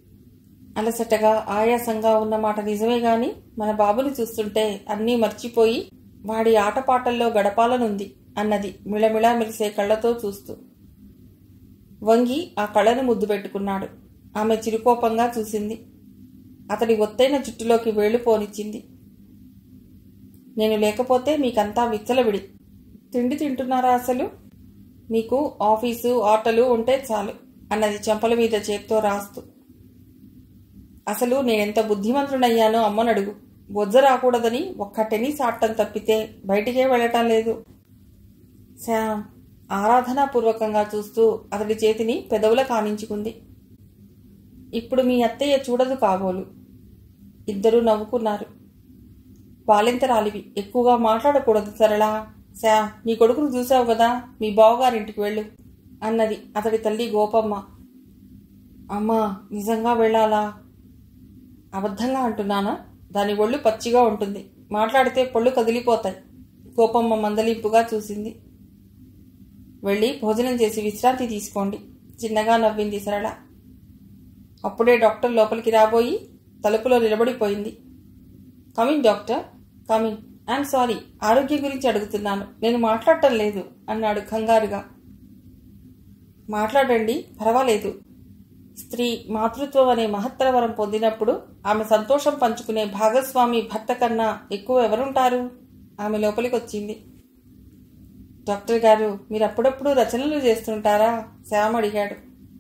Speaker 1: అలసటగా ఆయాసంగా ఉన్న మాట నిజమే గాని మన బాబుని చూస్తుంటే అన్నీ మర్చిపోయి వాడి ఆటపాటల్లో గడపాలనుంది అన్నది మిళమిళా మెరిసే కళ్ళతో చూస్తూ వంగి ఆ కళ్ళను ముద్దు పెట్టుకున్నాడు ఆమె చిరుకోపంగా చూసింది అతడి ఒత్తైన జుట్టులోకి వేళ్లు పోనిచ్చింది నేను లేకపోతే మీకంతా విచ్చలవిడి తిండి తింటున్నారా అసలు మీకు ఆఫీసు ఆటలు ఉంటే చాలు అన్నది చెంపల మీద చేత్తో రాస్తూ అసలు నేనెంత బుద్ధిమంతుడయ్యానో అమ్మనడుగు బొజ్జ రాకూడదని ఒక్క టెన్నిస్ ఆడటం తప్పితే బయటికే వెళ్ళటం లేదు శామ్ ఆరాధనాపూర్వకంగా చూస్తూ అతడి చేతిని పెదవుల కానించుకుంది ఇప్పుడు మీ అత్తయ్య చూడదు కాబోలు ఇద్దరూ నవ్వుకున్నారు బాలింతరాలివి ఎక్కువగా మాట్లాడకూడదు సరళా శా నీ కొడుకును చూసావు కదా మీ బావగారింటికి వెళ్ళు అన్నది అతడి తల్లి గోపమ్మ అమ్మా నిజంగా వెళ్ళాలా అబద్ధంగా అంటున్నానా దాని ఒళ్ళు పచ్చిగా ఉంటుంది మాట్లాడితే పళ్ళు కదిలిపోతాయి గోపమ్మ మందలింపుగా చూసింది వెళ్ళి భోజనం చేసి విశ్రాంతి తీసుకోండి చిన్నగా నవ్వింది సరళ అప్పుడే డాక్టర్ లోపలికి రాబోయి తలుపులో నిలబడిపోయింది coming doctor coming I'm sorry ఆరోగ్యం గురించి అడుగుతున్నాను నేను మాట్లాడటం లేదు అన్నాడు కంగారుగా మాట్లాడండి పర్వాలేదు స్త్రీ మాతృత్వం అనే మహత్తర వరం పొందినప్పుడు ఆమె సంతోషం పంచుకునే భాగస్వామి భర్త కన్నా ఎక్కువ ఎవరుంటారు ఆమె లోపలికి వచ్చింది డాక్టర్ గారు మీరు అప్పుడప్పుడు రచనలు చేస్తుంటారా శ్యామ్ అడిగాడు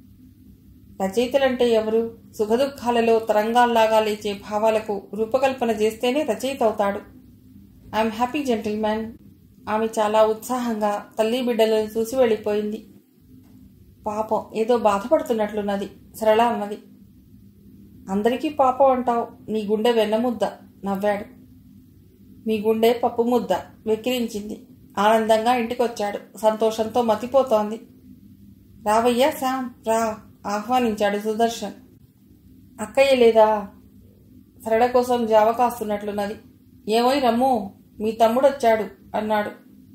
Speaker 1: రచయితలంటే ఎవరు సుఖదుఖాలలో తరంగాల్లాగా లేచే భావాలకు రూపకల్పన చేస్తేనే రచయిత అవుతాడు ఐఎమ్ హ్యాపీ జెంటిల్మెన్ ఆమె చాలా ఉత్సాహంగా తల్లి బిడ్డలను చూసి వెళ్ళిపోయింది పాపం ఏదో బాధపడుతున్నట్లున్నది సరళ అన్నది అందరికీ పాపం అంటావు నీ గుండె వెన్నముద్ద నవ్వాడు మీ గుండె పప్పు ముద్ద వెక్కిరించింది ఆనందంగా ఇంటికొచ్చాడు సంతోషంతో మతిపోతోంది రావయ్యా శామ్ రా ఆహ్వానించాడు సుదర్శన్ అక్కయ్య లేదా సరళ కోసం జావ కాస్తున్నట్లున్నది ఏమోయ్ రమ్ము మీ తమ్ముడు వచ్చాడు అన్నాడు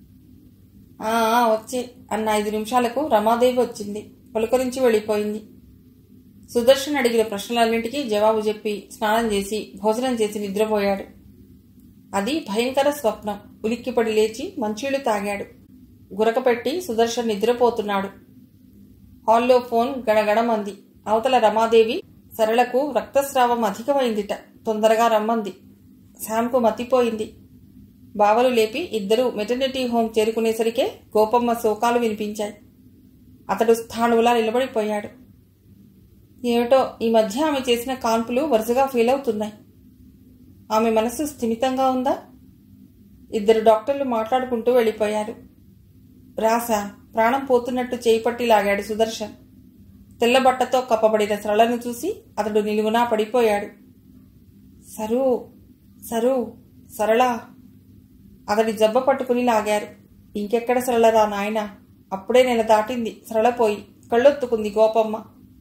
Speaker 1: ఆ ఆ, వచ్చే అన్న ఐదు నిమిషాలకు రమాదేవి వచ్చింది పలుకరించి వెళ్ళిపోయింది సుదర్శన్ అడిగిన ప్రశ్నలన్నింటికీ జవాబు చెప్పి స్నానం చేసి భోజనం చేసి నిద్రపోయాడు అది భయంకర స్వప్నం ఉలిక్కిపడి లేచి మంచీళ్లు తాగాడు గురకపెట్టి సుదర్శన్ నిద్రపోతున్నాడు హాల్లో ఫోన్ గడగడమంది అవతల రమాదేవి సరళకు రక్తస్రావం అధికమైందిట తొందరగా రమ్మంది శాంకు మతిపోయింది బావలు లేపి ఇద్దరూ మెటర్నిటీ హోమ్ చేరుకునేసరికే గోపమ్మ శోకాలు వినిపించాయి అతడు స్థాణువులా నిలబడిపోయాడు ఏమిటో ఈ మధ్య ఆమె చేసిన కాన్పులు వరుసగా ఫెయిల్ అవుతున్నాయి ఆమె మనసు స్థిమితంగా ఉందా ఇద్దరు డాక్టర్లు మాట్లాడుకుంటూ వెళ్ళిపోయారు రాసా ప్రాణం పోతున్నట్టు చేయి పట్టి లాగాడు సుదర్శన్ తెల్లబట్టతో కప్పబడిన సరళను చూసి అతడు నిలువునా పడిపోయాడు సరు సరు సరళ అతడి జబ్బ పట్టుకుని లాగారు ఇంకెక్కడ సరళరా నాయన అప్పుడే నెల దాటింది సరళ పోయి కళ్ళొత్తుకుంది గోపమ్మ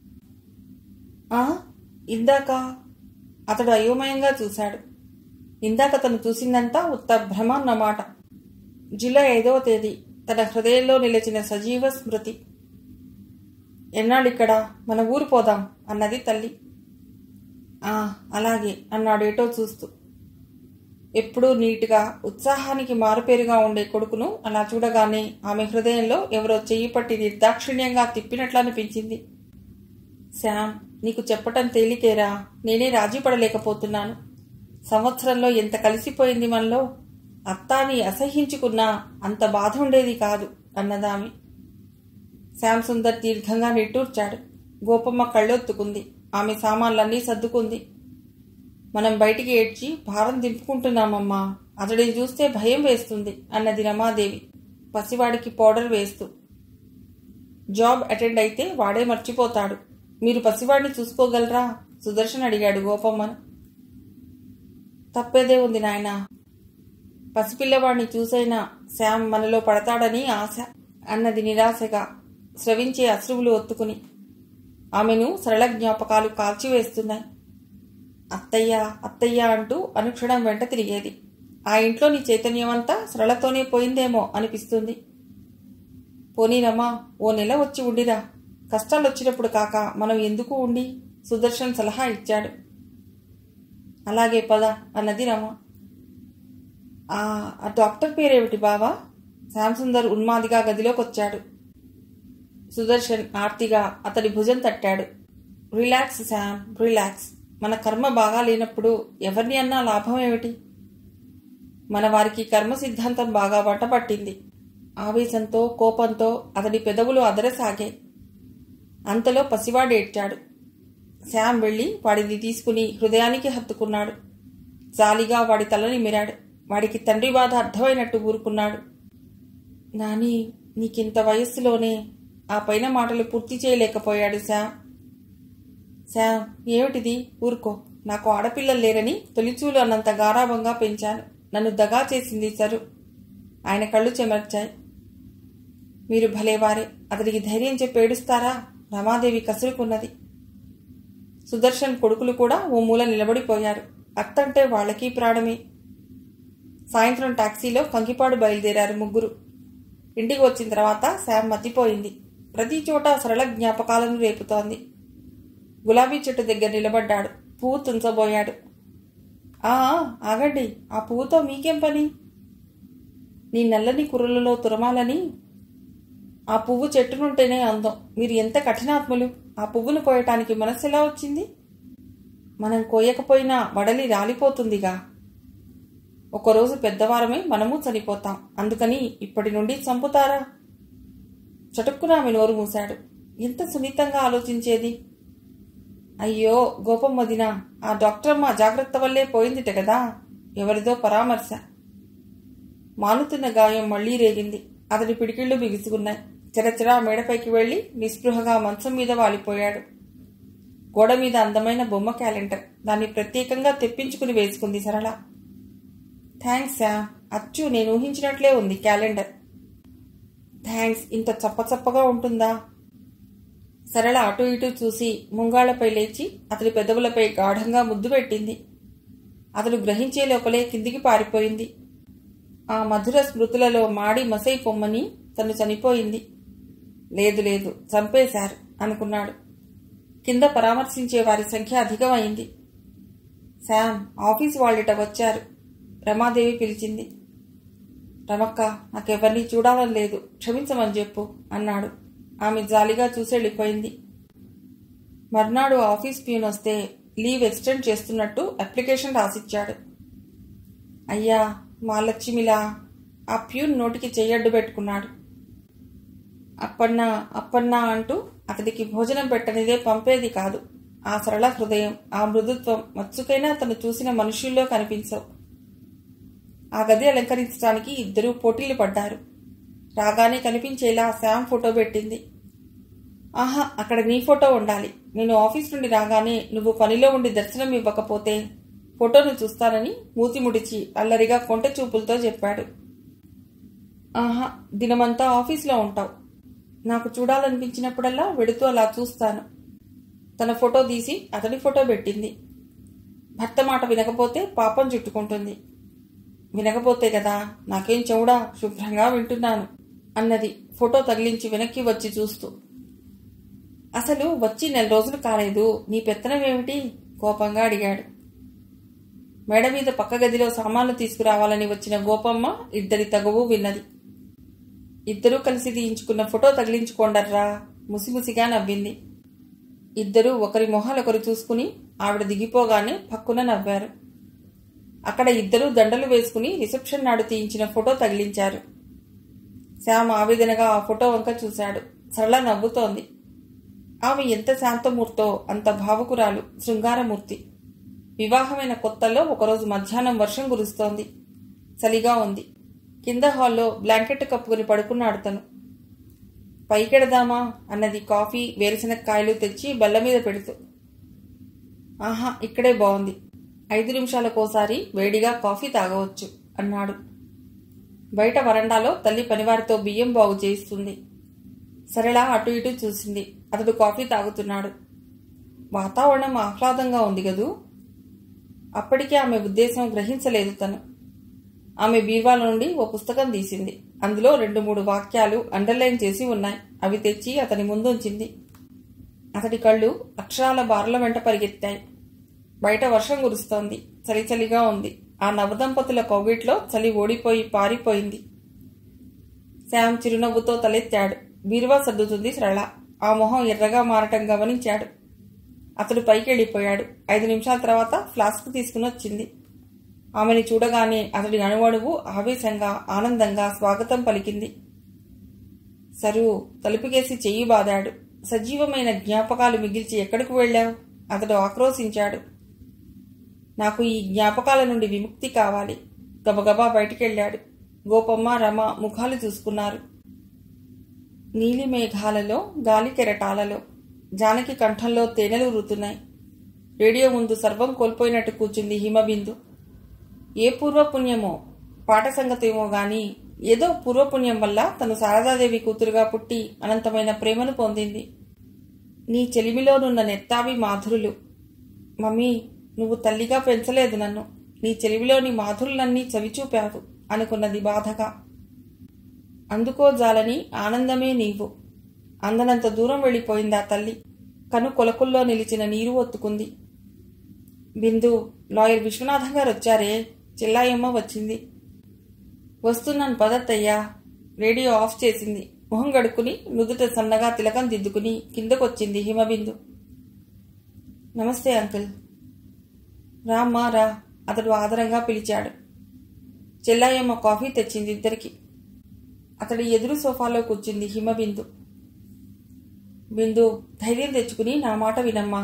Speaker 1: ఆ ఇందాక అతడు అయోమయంగా చూశాడు ఇందాక తను చూసిందంతా ఉత్త భ్రమ అన్నమాట జూలై ఐదవ తేదీ తన హృదయంలో నిలిచిన సజీవ స్మృతి ఎన్నాళ్ళిక్కడ మన ఊరు పోదాం అన్నది తల్లి ఆ అలాగే అన్నాడేటో చూస్తూ ఎప్పుడూ నీట్గా ఉత్సాహానికి మారుపేరుగా ఉండే కొడుకును అలా చూడగానే ఆమె హృదయంలో ఎవరో చెయ్యి పట్టి నిర్దాక్షిణ్యంగా తిప్పినట్లు అనిపించింది శామ్ నీకు చెప్పటం తేలికేరా నేనే రాజీ పడలేకపోతున్నాను సంవత్సరంలో ఎంత కలిసిపోయింది మనలో అత్తాని అసహ్యించుకున్నా అంత బాధ ఉండేది కాదు అన్నదామె శ్యామ్ సుందర్ దీర్ఘంగా నిట్టూర్చాడు గోపమ్మ కళ్ళొత్తుకుంది ఆమె సామాన్లన్నీ సర్దుకుంది మనం బయటికి ఏడ్చి భారం దింపుకుంటున్నామమ్మా అతడిని చూస్తే భయం వేస్తుంది అన్నది రమాదేవి పసివాడికి పౌడర్ వేస్తూ జాబ్ అటెండ్ అయితే వాడే మర్చిపోతాడు మీరు పసివాడిని చూసుకోగలరా సుదర్శన్ అడిగాడు గోపమ్మను తప్పేదే ఉంది నాయనా పసిపిల్లవాడిని చూసైనా శామ్ మనలో పడతాడని ఆశ అన్నది నిరాశగా స్రవించే అశ్రువులు ఒత్తుకుని ఆమెను సరళ జ్ఞాపకాలు కాల్చివేస్తున్నాయి అత్తయ్య అత్తయ్య అంటూ అనుక్షణం వెంట తిరిగేది ఆ ఇంట్లోని చైతన్యమంతా సరళతోనే పోయిందేమో అనిపిస్తుంది పోనీరమ్మా ఓ నెల వచ్చి ఉండిరా కష్టాలు వచ్చినప్పుడు కాక మనం ఎందుకు ఉండి సుదర్శన్ సలహా ఇచ్చాడు అలాగే పద అన్నది రమ ఆ ఆ డాక్టర్ పేరేమిటి బావా శ్యామసుందర్ ఉన్మాదిగా గదిలోకొచ్చాడు సుదర్శన్ ఆర్తిగా అతడి భుజం తట్టాడు రిలాక్స్ శామ్ రిలాక్స్ మన కర్మ బాగా లేనప్పుడు ఎవరిని అన్నా లాభం ఏమిటి మన వారికి కర్మ సిద్ధాంతం బాగా వంటపట్టింది ఆవేశంతో కోపంతో అతడి పెదవులు అదరసాగాయి అంతలో పసివాడు ఏడ్చాడు శామ్ వెళ్ళి వాడిని తీసుకుని హృదయానికి హత్తుకున్నాడు జాలిగా వాడి తలని మిరాడు వాడికి తండ్రి బాధ అర్థమైనట్టు ఊరుకున్నాడు నాని నీకింత వయస్సులోనే ఆ పైన మాటలు పూర్తి చేయలేకపోయాడు శామ్ శామ్ ఏమిటిది ఊరుకో నాకు ఆడపిల్లలు లేరని తొలిచూలు అన్నంత గారాభంగా పెంచాను నన్ను దగా చేసింది సరు ఆయన కళ్ళు చెమర్చాయి మీరు భలేవారే అతడికి ధైర్యం చెప్పి ఏడుస్తారా రమాదేవి కసురుకున్నది సుదర్శన్ కొడుకులు కూడా ఓ మూల నిలబడిపోయారు అత్తంటే వాళ్ళకి ప్రాణమే సాయంత్రం టాక్సీలో కంకిపాడు బయలుదేరారు ముగ్గురు ఇంటికి వచ్చిన తర్వాత శామ్ మతిపోయింది ప్రతి చోట సరళ జ్ఞాపకాలను రేపుతోంది గులాబీ చెట్టు దగ్గర నిలబడ్డాడు పువ్వు తుంచబోయాడు ఆ ఆగండి ఆ పువ్వుతో మీకేం పని నీ నల్లని కుర్రలలో తురమాలని ఆ పువ్వు చెట్టునుంటేనే అందం మీరు ఎంత కఠినాత్ములు ఆ పువ్వును కోయటానికి మనస్సు ఎలా వచ్చింది మనం కోయకపోయినా వడలి రాలిపోతుందిగా ఒకరోజు పెద్దవారమే మనము చనిపోతాం అందుకని ఇప్పటి నుండి చంపుతారా చటుక్కున ఆమె నోరు మూశాడు ఎంత సున్నితంగా ఆలోచించేది అయ్యో గోపమ్మదిన ఆ డాక్టర్ మా జాగ్రత్త వల్లే పోయిందిట కదా ఎవరిదో పరామర్శ మానుతున్న గాయం మళ్లీ రేగింది అతడి పిడికిళ్లు బిగుసుకున్నాయి చిరచిరా మేడపైకి వెళ్లి నిస్పృహగా మంచం మీద వాలిపోయాడు గోడ మీద అందమైన బొమ్మ క్యాలెండర్ దాన్ని ప్రత్యేకంగా తెప్పించుకుని వేసుకుంది సరళ థ్యాంక్స్ శా అచ్చు నేను ఊహించినట్లే ఉంది క్యాలెండర్ థ్యాంక్స్ ఇంత చప్పచప్పగా ఉంటుందా సరళ అటు ఇటు చూసి ముంగాళ్లపై లేచి అతడి పెదవులపై గాఢంగా ముద్దు పెట్టింది అతడు గ్రహించే లోపలే కిందికి పారిపోయింది ఆ మధుర స్మృతులలో మాడి మసై పొమ్మని తను చనిపోయింది లేదు లేదు చంపేశారు అనుకున్నాడు కింద పరామర్శించే వారి సంఖ్య అధికమైంది శామ్ ఆఫీస్ వాళ్ళిట వచ్చారు రమాదేవి పిలిచింది రమక్క నాకెవరిని చూడాలని లేదు క్షమించమని చెప్పు అన్నాడు ఆమె జాలిగా చూసెళ్ళిపోయింది మర్నాడు ఆఫీస్ ప్యూన్ వస్తే లీవ్ ఎక్స్టెండ్ చేస్తున్నట్టు అప్లికేషన్ రాసిచ్చాడు అయ్యా మా లక్ష్మిలా ఆ ప్యూన్ నోటికి చెయ్యడ్డు పెట్టుకున్నాడు అప్పన్నా అప్పన్నా అంటూ అతడికి భోజనం పెట్టనిదే పంపేది కాదు ఆ సరళ హృదయం ఆ మృదుత్వం మచ్చుకైనా తను చూసిన మనుషుల్లో కనిపించవు ఆ గది అలంకరించడానికి ఇద్దరూ పోటీలు పడ్డారు రాగానే కనిపించేలా శామ్ ఫోటో పెట్టింది ఆహా అక్కడ నీ ఫోటో ఉండాలి నేను ఆఫీస్ నుండి రాగానే నువ్వు పనిలో ఉండి దర్శనం ఇవ్వకపోతే ఫోటోను చూస్తానని మూతి ముడిచి అల్లరిగా కొంట చూపులతో చెప్పాడు ఆహా దినమంతా ఆఫీస్లో ఉంటావు నాకు చూడాలనిపించినప్పుడల్లా వెడుతూ అలా చూస్తాను తన ఫోటో తీసి అతడి ఫోటో పెట్టింది భర్త మాట వినకపోతే పాపం చుట్టుకుంటుంది వినకపోతే కదా నాకేం చెవుడా శుభ్రంగా వింటున్నాను అన్నది ఫోటో తగిలించి వెనక్కి వచ్చి చూస్తూ అసలు వచ్చి నెల రోజులు కాలేదు నీ పెత్తనం ఏమిటి కోపంగా అడిగాడు మేడ మీద పక్క గదిలో సామాన్లు తీసుకురావాలని వచ్చిన గోపమ్మ ఇద్దరి తగువు విన్నది ఇద్దరూ కలిసి తీయించుకున్న ఫోటో తగిలించుకోండర్రా ముసిముసిగా నవ్వింది ఇద్దరూ ఒకరి మొహాలొకరు చూసుకుని ఆవిడ దిగిపోగానే పక్కున నవ్వారు అక్కడ ఇద్దరూ దండలు వేసుకుని రిసెప్షన్ నాడు తీయించిన ఫోటో తగిలించారు శ్యామ్ ఆవేదనగా ఆ ఫోటో వంక చూశాడు సరళ నవ్వుతోంది ఆమె ఎంత శాంతమూర్తో అంత భావుకురాలు శృంగారమూర్తి వివాహమైన కొత్తలో ఒకరోజు మధ్యాహ్నం వర్షం కురుస్తోంది చలిగా ఉంది కింద హాల్లో బ్లాంకెట్ కప్పుకుని పడుకున్నాడు తను పైకెడదామా అన్నది కాఫీ వేరుశనక్కాయలు తెచ్చి బల్ల మీద పెడుతూ ఆహా ఇక్కడే బాగుంది ఐదు నిమిషాలకోసారి వేడిగా కాఫీ తాగవచ్చు అన్నాడు బయట వరండాలో తల్లి పనివారితో బియ్యం బాగు చేయిస్తుంది సరళ అటు ఇటు చూసింది అతడు కాఫీ తాగుతున్నాడు వాతావరణం ఆహ్లాదంగా ఉంది కదూ అప్పటికే ఆమె ఉద్దేశం గ్రహించలేదు తను ఆమె బీర్వాల నుండి ఓ పుస్తకం తీసింది అందులో రెండు మూడు వాక్యాలు అండర్లైన్ చేసి ఉన్నాయి అవి తెచ్చి అతని ముందుంచింది అతడి కళ్ళు అక్షరాల బారుల వెంట పరిగెత్తాయి బయట వర్షం కురుస్తోంది చలి చలిగా ఉంది ఆ నవదంపతుల కవ్విట్లో చలి ఓడిపోయి పారిపోయింది శ్యామ్ చిరునవ్వుతో తలెత్తాడు బీరువా సర్దుతుంది సరళ ఆ మొహం ఎర్రగా మారటం గమనించాడు అతడు పైకి వెళ్ళిపోయాడు ఐదు నిమిషాల తర్వాత ఫ్లాస్క్ తీసుకుని వచ్చింది ఆమెని చూడగానే అతడి అణువణువు ఆవేశంగా ఆనందంగా స్వాగతం పలికింది సరువు తలుపుకేసి చెయ్యి బాదాడు సజీవమైన జ్ఞాపకాలు మిగిల్చి ఎక్కడికి వెళ్ళావు అతడు ఆక్రోశించాడు నాకు ఈ జ్ఞాపకాల నుండి విముక్తి కావాలి గబగబా బయటికెళ్ళాడు గోపమ్మ రమ ముఖాలు చూసుకున్నారు నీలి మేఘాలలో గాలి కెరటాలలో జానకి కంఠంలో తేనెలు రుతున్నాయి రేడియో ముందు సర్వం కోల్పోయినట్టు కూర్చుంది హిమబిందు ఏ పూర్వపుణ్యమో పాట సంగతేమో గాని ఏదో పూర్వపుణ్యం వల్ల తను శారదాదేవి కూతురుగా పుట్టి అనంతమైన ప్రేమను పొందింది నీ చెలిమిలోనున్న నెత్తావి మాధురులు మమ్మీ నువ్వు తల్లిగా పెంచలేదు నన్ను నీ చెలిమిలోని మాధురులన్నీ చవిచూపావు అనుకున్నది బాధగా అందుకోజాలని ఆనందమే నీవు అందనంత దూరం వెళ్ళిపోయిందా తల్లి కను కొలకుల్లో నిలిచిన నీరు ఒత్తుకుంది బిందు లాయర్ విశ్వనాథం గారు వచ్చారే చెల్లాయమ్మ వచ్చింది వస్తున్నాను పదత్తయ్యా రేడియో ఆఫ్ చేసింది మొహం గడుక్కుని నుదుట సన్నగా తిలకం దిద్దుకుని కిందకొచ్చింది హిమబిందు నమస్తే అంకుల్ రామ్మా రా అతడు ఆదరంగా పిలిచాడు చెల్లాయమ్మ కాఫీ తెచ్చింది ఇద్దరికి అతడి ఎదురు సోఫాలో కూర్చుంది హిమబిందు బిందు ధైర్యం తెచ్చుకుని నా మాట వినమ్మా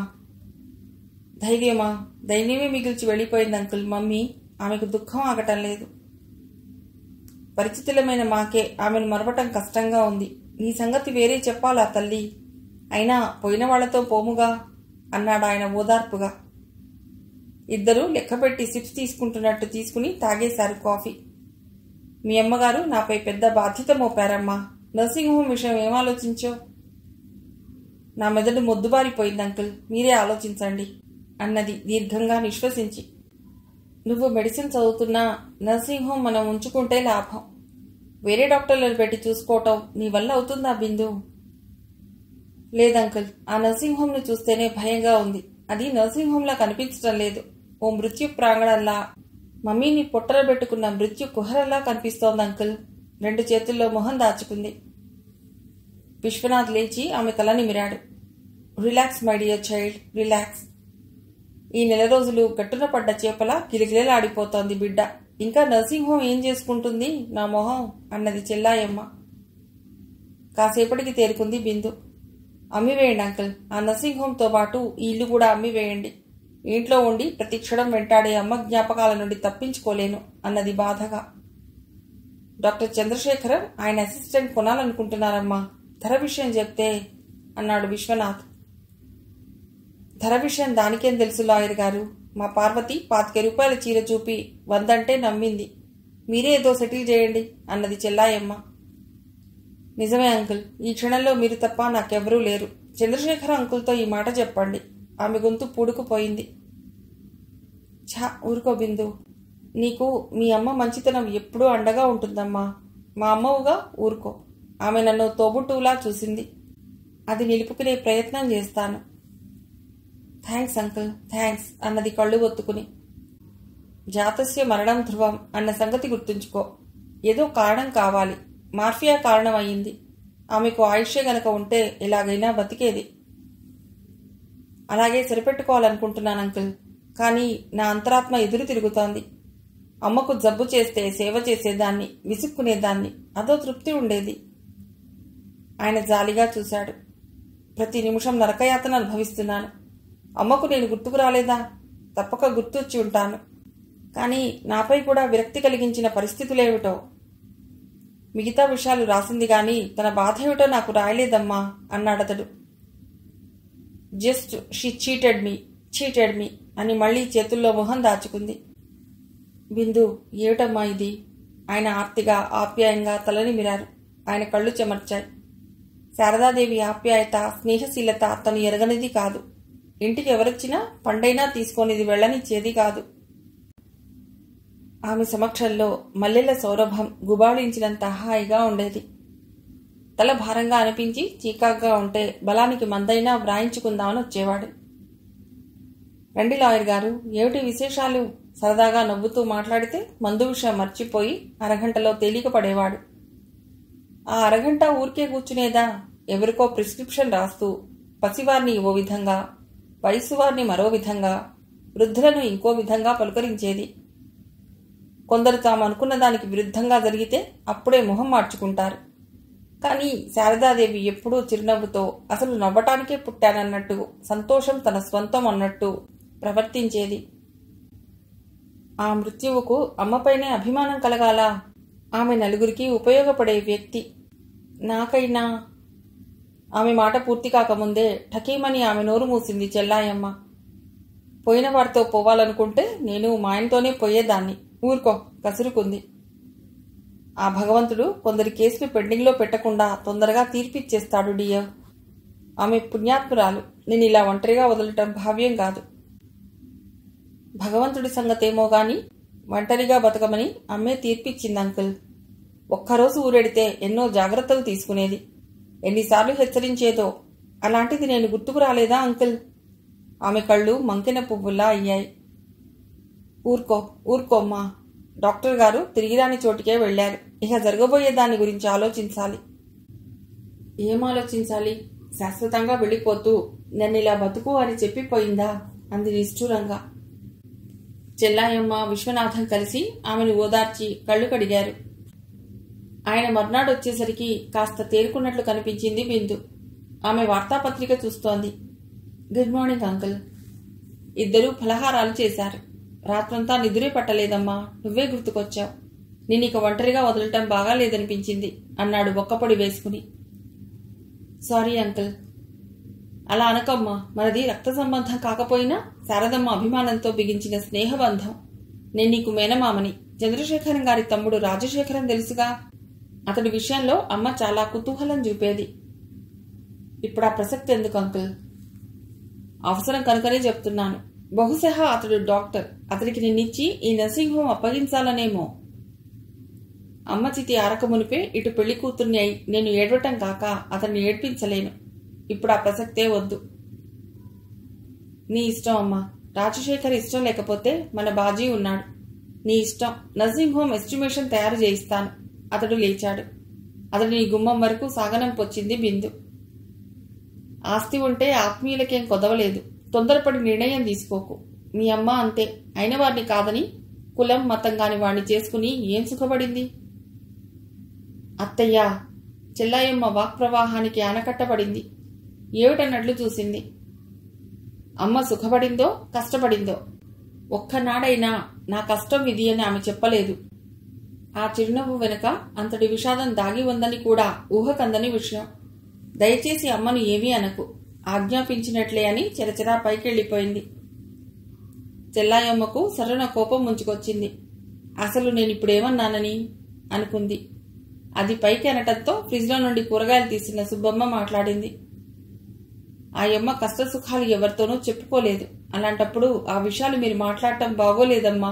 Speaker 1: ధైర్యమా ధైర్యమే మిగిల్చి వెళ్ళిపోయింది అంకుల్ మమ్మీ ఆమెకు దుఃఖం ఆగటం లేదు పరిచితులమైన మాకే ఆమెను మరవటం కష్టంగా ఉంది నీ సంగతి వేరే చెప్పాలా తల్లి అయినా పోయిన వాళ్లతో పోముగా అన్నాడు ఆయన ఓదార్పుగా ఇద్దరూ లెక్కపెట్టి సిప్స్ తీసుకుంటున్నట్టు తీసుకుని తాగేశారు కాఫీ మీ అమ్మగారు నాపై పెద్ద బాధ్యత మోపారమ్మా నర్సింగ్ హోమ్ విషయం ఏం ఆలోచించో నా మెదడు మొద్దుబారిపోయింది అంకుల్ మీరే ఆలోచించండి అన్నది దీర్ఘంగా నిశ్వసించి నువ్వు మెడిసిన్ చదువుతున్నా నర్సింగ్ హోమ్ మనం ఉంచుకుంటే లాభం వేరే డాక్టర్లను పెట్టి చూసుకోవటం నీ వల్ల అవుతుందా బిందు లేదంకుల్ ఆ నర్సింగ్ హోమ్ను చూస్తేనే భయంగా ఉంది అది నర్సింగ్ హోమ్లా కనిపించడం లేదు ఓ మృత్యు ప్రాంగణంలా మమ్మీని పొట్టర పెట్టుకున్న మృత్యు కుహరలా కనిపిస్తోంది అంకుల్ రెండు చేతుల్లో మొహం దాచుకుంది విశ్వనాథ్ లేచి ఆమె తల నిమిరాడు relax my dear child relax ఈ నెల రోజులు గట్టున పడ్డ చేపల గిలిగిలలాడిపోతోంది బిడ్డ ఇంకా నర్సింగ్ హోమ్ ఏం చేసుకుంటుంది నా మొహం అన్నది చెల్లాయమ్మ కాసేపటికి తేరుకుంది బిందు అమ్మివేయండి అంకుల్ ఆ నర్సింగ్ హోమ్తో పాటు ఈ ఇల్లు కూడా అమ్మివేయండి ఇంట్లో ఉండి ప్రతి క్షణం వెంటాడే అమ్మ జ్ఞాపకాల నుండి తప్పించుకోలేను అన్నది బాధగా డాక్టర్ చంద్రశేఖరం ఆయన అసిస్టెంట్ కొనాలనుకుంటున్నారమ్మా ధర విషయం చెప్తే అన్నాడు విశ్వనాథ్ ధర విషయం దానికేం తెలుసు లాయర్ గారు మా పార్వతి పాతిక రూపాయల చీర చూపి వందంటే నమ్మింది మీరే ఏదో సెటిల్ చేయండి అన్నది చెల్లాయమ్మ నిజమే అంకుల్ ఈ క్షణంలో మీరు తప్ప నాకెవరూ లేరు చంద్రశేఖర అంకుల్తో ఈ మాట చెప్పండి ఆమె గొంతు పూడుకుపోయింది ఛా ఊరుకో బిందు నీకు మీ అమ్మ మంచితనం ఎప్పుడూ అండగా ఉంటుందమ్మా మా అమ్మవుగా ఊరుకో ఆమె నన్ను తోబుట్టువులా చూసింది అది నిలుపుకునే ప్రయత్నం చేస్తాను థ్యాంక్స్ అంకుల్ థ్యాంక్స్ అన్నది కళ్ళు ఒత్తుకుని జాతస్య మరణం ధ్రువం అన్న సంగతి గుర్తుంచుకో ఏదో కారణం కావాలి మార్ఫియా కారణం అయ్యింది ఆమెకు ఆయుష్య గనక ఉంటే ఎలాగైనా బతికేది అలాగే సరిపెట్టుకోవాలనుకుంటున్నాను అంకుల్ కానీ నా అంతరాత్మ ఎదురు తిరుగుతోంది అమ్మకు జబ్బు చేస్తే సేవ చేసేదాన్ని విసుక్కునేదాన్ని అదో తృప్తి ఉండేది ఆయన జాలిగా చూశాడు ప్రతి నిమిషం నరకయాతన అనుభవిస్తున్నాను అమ్మకు నేను గుర్తుకు రాలేదా తప్పక గుర్తొచ్చి ఉంటాను కానీ నాపై కూడా విరక్తి కలిగించిన పరిస్థితులేమిటో మిగతా విషయాలు రాసింది గాని తన బాధ ఏమిటో నాకు రాయలేదమ్మా అన్నాడతడు just she cheated me cheated me అని మళ్ళీ చేతుల్లో మొహం దాచుకుంది బిందు ఏమిటమ్మా ఇది ఆయన ఆర్తిగా ఆప్యాయంగా తలని మిరారు ఆయన కళ్ళు చెమర్చాయి శారదాదేవి ఆప్యాయత స్నేహశీలత తను ఎరగనిది కాదు ఇంటికి ఎవరొచ్చినా పండైనా తీసుకొనిది వెళ్ళనిచ్చేది కాదు ఆమె సమక్షంలో మల్లెల సౌరభం గుబాళించినంత హాయిగా ఉండేది తల భారంగా అనిపించి చీకాగ్గా ఉంటే బలానికి మందైనా వ్రాయించుకుందామని వచ్చేవాడు రండి లాయర్ గారు ఏమిటి విశేషాలు సరదాగా నవ్వుతూ మాట్లాడితే మందు విషయం మర్చిపోయి అరగంటలో తేలిక పడేవాడు ఆ అరగంట ఊరికే కూర్చునేదా ఎవరికో ప్రిస్క్రిప్షన్ రాస్తూ పసివారిని ఓ విధంగా వయసు వారిని మరో విధంగా వృద్ధులను ఇంకో విధంగా పలుకరించేది కొందరు తాము అనుకున్న దానికి విరుద్ధంగా జరిగితే అప్పుడే మొహం మార్చుకుంటారు కానీ శారదాదేవి ఎప్పుడూ చిరునవ్వుతో అసలు నవ్వటానికే పుట్టానన్నట్టు సంతోషం తన స్వంతం అన్నట్టు ప్రవర్తించేది ఆ మృత్యువుకు అమ్మపైనే అభిమానం కలగాల ఆమె నలుగురికి ఉపయోగపడే వ్యక్తి నాకైనా ఆమె మాట పూర్తి కాకముందే ఠకీమని ఆమె నోరు మూసింది చెల్లాయమ్మ పోయిన వారితో పోవాలనుకుంటే నేను మా ఆయనతోనే పోయేదాన్ని ఊరుకో కసురుకుంది ఆ భగవంతుడు కొందరి కేసులు పెండింగ్లో పెట్టకుండా తొందరగా తీర్పిచ్చేస్తాడు డియర్ ఆమె పుణ్యాత్మురాలు నేను ఇలా ఒంటరిగా వదలటం భావ్యం కాదు భగవంతుడి సంగతేమో గాని ఒంటరిగా బతకమని అమ్మే తీర్పిచ్చింది అంకుల్ ఒక్కరోజు ఊరెడితే ఎన్నో జాగ్రత్తలు తీసుకునేది ఎన్నిసార్లు హెచ్చరించేదో అలాంటిది నేను గుర్తుకు రాలేదా అంకుల్ ఆమె కళ్ళు మంకిన పువ్వుల్లా అయ్యాయి ఊరుకో ఊరుకోమ్మా డాక్టర్ గారు తిరిగిరాని చోటికే వెళ్లారు ఇక జరగబోయే దాని గురించి ఆలోచించాలి ఏం ఆలోచించాలి శాశ్వతంగా వెళ్ళిపోతూ నన్ను ఇలా బతుకు అని చెప్పిపోయిందా అంది నిష్ఠూరంగా చెల్లాయమ్మ విశ్వనాథం కలిసి ఆమెను ఓదార్చి కళ్ళు కడిగారు ఆయన మర్నాడు వచ్చేసరికి కాస్త తేరుకున్నట్లు కనిపించింది బిందు ఆమె వార్తాపత్రిక చూస్తోంది గుడ్ మార్నింగ్ అంకుల్ ఇద్దరూ ఫలహారాలు చేశారు రాత్రంతా నిద్రే పట్టలేదమ్మా నువ్వే గుర్తుకొచ్చావు నేను ఇక ఒంటరిగా వదలటం బాగా లేదనిపించింది అన్నాడు ఒక్కపొడి వేసుకుని సారీ అంకుల్ అలా అనకమ్మా మనది రక్త సంబంధం కాకపోయినా శారదమ్మ అభిమానంతో బిగించిన స్నేహబంధం నేను నీకు మేనమామని చంద్రశేఖరం గారి తమ్ముడు రాజశేఖరం తెలుసుగా అతడి విషయంలో అమ్మ చాలా కుతూహలం చూపేది ఇప్పుడు ఆ ప్రసక్తి ఎందుకు అంకుల్ అవసరం కనుకనే చెప్తున్నాను బహుశా అతడు డాక్టర్ అతడికి నిన్నిచ్చి ఈ నర్సింగ్ హోమ్ అప్పగించాలనేమో అమ్మ చితి ఆరకమునిపే ఇటు పెళ్లి కూతుర్ని అయి నేను ఏడవటం కాక అతన్ని ఏడ్పించలేను ఇప్పుడు ఆ ప్రసక్తే వద్దు నీ ఇష్టం అమ్మా రాజశేఖర్ ఇష్టం లేకపోతే మన బాజీ ఉన్నాడు నీ ఇష్టం నర్సింగ్ హోమ్ ఎస్టిమేషన్ తయారు చేయిస్తాను అతడు లేచాడు అతడు నీ గుమ్మం వరకు సాగనంపొచ్చింది బిందు ఆస్తి ఉంటే ఆత్మీయులకేం కొదవలేదు తొందరపడి నిర్ణయం తీసుకోకు మీ అమ్మ అంతే అయిన వారిని కాదని కులం మతం కాని వాడిని చేసుకుని ఏం సుఖపడింది అత్తయ్యా చెల్లాయమ్మ వాక్ ప్రవాహానికి ఆనకట్టబడింది ఏమిటన్నట్లు చూసింది అమ్మ సుఖపడిందో కష్టపడిందో ఒక్కనాడైనా నా కష్టం ఇది అని ఆమె చెప్పలేదు ఆ చిరునవ్వు వెనుక అంతటి విషాదం దాగి ఉందని కూడా ఊహకందని విషయం దయచేసి అమ్మను ఏమీ అనకు ఆజ్ఞాపించినట్లే అని చెరచెరా పైకెళ్ళిపోయింది చెల్లాయమ్మకు సరణ కోపం ముంచుకొచ్చింది అసలు నేను ఇప్పుడేమన్నానని అనుకుంది అది పైకి అనటంతో ఫ్రిడ్జ్లో నుండి కూరగాయలు తీసిన సుబ్బమ్మ మాట్లాడింది ఆ యమ్మ కష్టసుఖాలు ఎవరితోనూ చెప్పుకోలేదు అలాంటప్పుడు ఆ విషయాలు మీరు మాట్లాడటం బాగోలేదమ్మా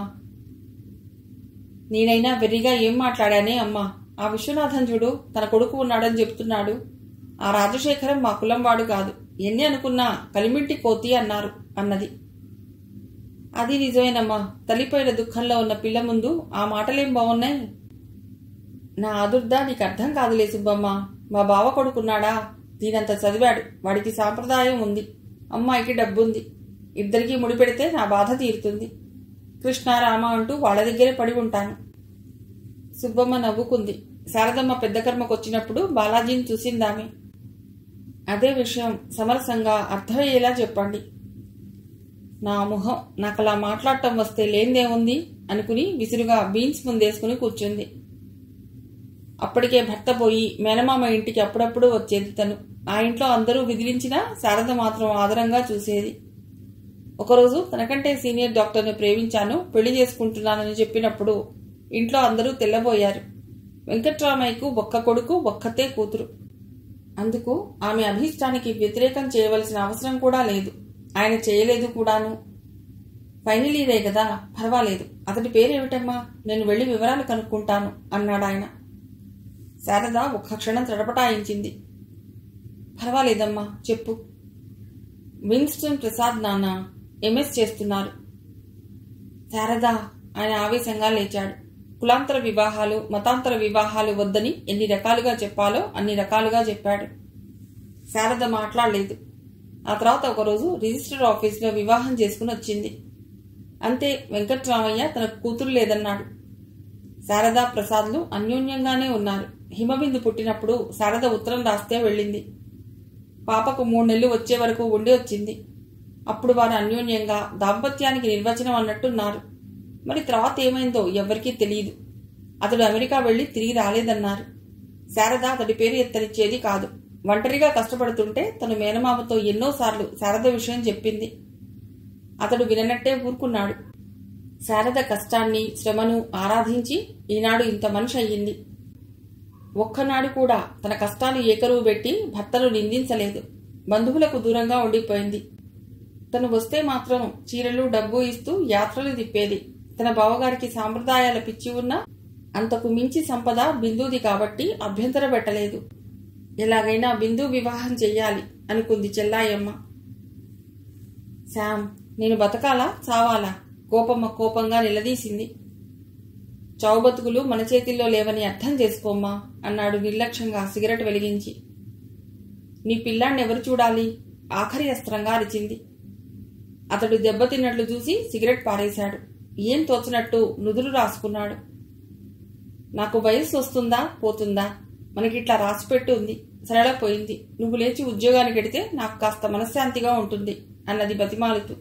Speaker 1: నేనైనా వెర్రిగా ఏం మాట్లాడానే అమ్మా ఆ విశ్వనాథన్ చూడు తన కొడుకు ఉన్నాడని చెప్తున్నాడు ఆ రాజశేఖరం మా కులం వాడు కాదు ఎన్ని అనుకున్నా కలిమింటి కోతి అన్నారు అన్నది అది నిజమేనమ్మా తల్లిపోయిన దుఃఖంలో ఉన్న పిల్ల ముందు ఆ మాటలేం బాగున్నాయి నా ఆదుర్దా నీకు అర్థం కాదులే సుబ్బమ్మ మా బావ కొడుకున్నాడా దీనంత చదివాడు వాడికి సాంప్రదాయం ఉంది అమ్మాయికి డబ్బుంది ఇద్దరికీ ముడిపెడితే నా బాధ తీరుతుంది కృష్ణారామ అంటూ వాళ్ళ దగ్గరే పడి ఉంటాను సుబ్బమ్మ నవ్వుకుంది శారదమ్మ పెద్ద కర్మకొచ్చినప్పుడు బాలాజీని చూసిందామె అదే విషయం సమరసంగా అర్థమయ్యేలా చెప్పండి నా ముఖం నాకు అలా మాట్లాడటం వస్తే లేనిదేముంది అనుకుని విసురుగా బీన్స్ ముందేసుకుని కూర్చుంది అప్పటికే భర్త పోయి మేనమామ ఇంటికి అప్పుడప్పుడు వచ్చేది తను ఆ ఇంట్లో అందరూ విదిలించినా శారద మాత్రం ఆదరంగా చూసేది ఒకరోజు తనకంటే సీనియర్ డాక్టర్ని ప్రేమించాను పెళ్లి చేసుకుంటున్నానని చెప్పినప్పుడు ఇంట్లో అందరూ తెల్లబోయారు వెంకట్రామయ్యకు ఒక్క కొడుకు ఒక్కతే కూతురు అందుకు ఆమె అభీష్టానికి వ్యతిరేకం చేయవలసిన అవసరం కూడా లేదు ఆయన చేయలేదు కూడాను ఫైనల్ ఇయరే కదా పర్వాలేదు అతడి పేరేమిటమ్మా నేను వెళ్లి వివరాలు కనుక్కుంటాను అన్నాడు ఆయన శారద ఒక్క క్షణం తడపటాయించింది పర్వాలేదమ్మా చెప్పు విన్స్టన్ ప్రసాద్ నాన్న ఎంఎస్ చేస్తున్నారు శారదా ఆయన ఆవేశంగా లేచాడు కులాంతర వివాహాలు మతాంతర వివాహాలు వద్దని ఎన్ని రకాలుగా చెప్పాలో అన్ని రకాలుగా చెప్పాడు శారద మాట్లాడలేదు ఆ తర్వాత ఒకరోజు రిజిస్టర్ ఆఫీసులో వివాహం చేసుకుని వచ్చింది అంతే వెంకట్రామయ్య తన కూతురు లేదన్నాడు శారదా ప్రసాద్లు అన్యోన్యంగానే ఉన్నారు హిమబిందు పుట్టినప్పుడు శారద ఉత్తరం రాస్తే వెళ్ళింది పాపకు మూడు నెలలు వచ్చే వరకు ఉండి వచ్చింది అప్పుడు వారు అన్యోన్యంగా దాంపత్యానికి నిర్వచనం అన్నట్టున్నారు మరి తర్వాత ఏమైందో ఎవ్వరికీ తెలియదు అతడు అమెరికా వెళ్లి తిరిగి రాలేదన్నారు శారద అతడి పేరు ఎత్తనిచ్చేది కాదు ఒంటరిగా కష్టపడుతుంటే తను మేనమామతో ఎన్నోసార్లు శారద విషయం చెప్పింది అతడు విననట్టే ఊరుకున్నాడు శారద కష్టాన్ని శ్రమను ఆరాధించి ఈనాడు ఇంత మనిషి అయ్యింది ఒక్కనాడు కూడా తన కష్టాలు ఏకరువు పెట్టి భర్తను నిందించలేదు బంధువులకు దూరంగా ఉండిపోయింది తను వస్తే మాత్రం చీరలు డబ్బు ఇస్తూ యాత్రలు తిప్పేది తన బావగారికి సాంప్రదాయాల పిచ్చి ఉన్నా అంతకు మించి సంపద బిందుది కాబట్టి అభ్యంతర పెట్టలేదు ఎలాగైనా బిందు వివాహం చెయ్యాలి అనుకుంది చెల్లాయమ్మ శామ్ నేను బతకాలా చావాలా కోపమ్మ కోపంగా నిలదీసింది చౌబతుకులు మన చేతిల్లో లేవని అర్థం చేసుకోమ్మా అన్నాడు నిర్లక్ష్యంగా సిగరెట్ వెలిగించి నీ పిల్లాన్ని ఎవరు చూడాలి ఆఖరి అస్త్రంగా అరిచింది అతడు దెబ్బతిన్నట్లు చూసి సిగరెట్ పారేశాడు ఏం తోచినట్టు నుదురు రాసుకున్నాడు నాకు వయస్సు వస్తుందా పోతుందా మనకిట్లా రాసిపెట్టు ఉంది సరళ పోయింది నువ్వు లేచి ఉద్యోగానికి ఎడితే నాకు కాస్త మనశ్శాంతిగా ఉంటుంది అన్నది బతిమాలుతూ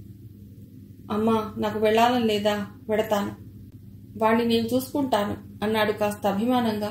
Speaker 1: అమ్మా నాకు వెళ్ళాలని లేదా వెడతాను వాణ్ణి నేను చూసుకుంటాను అన్నాడు కాస్త అభిమానంగా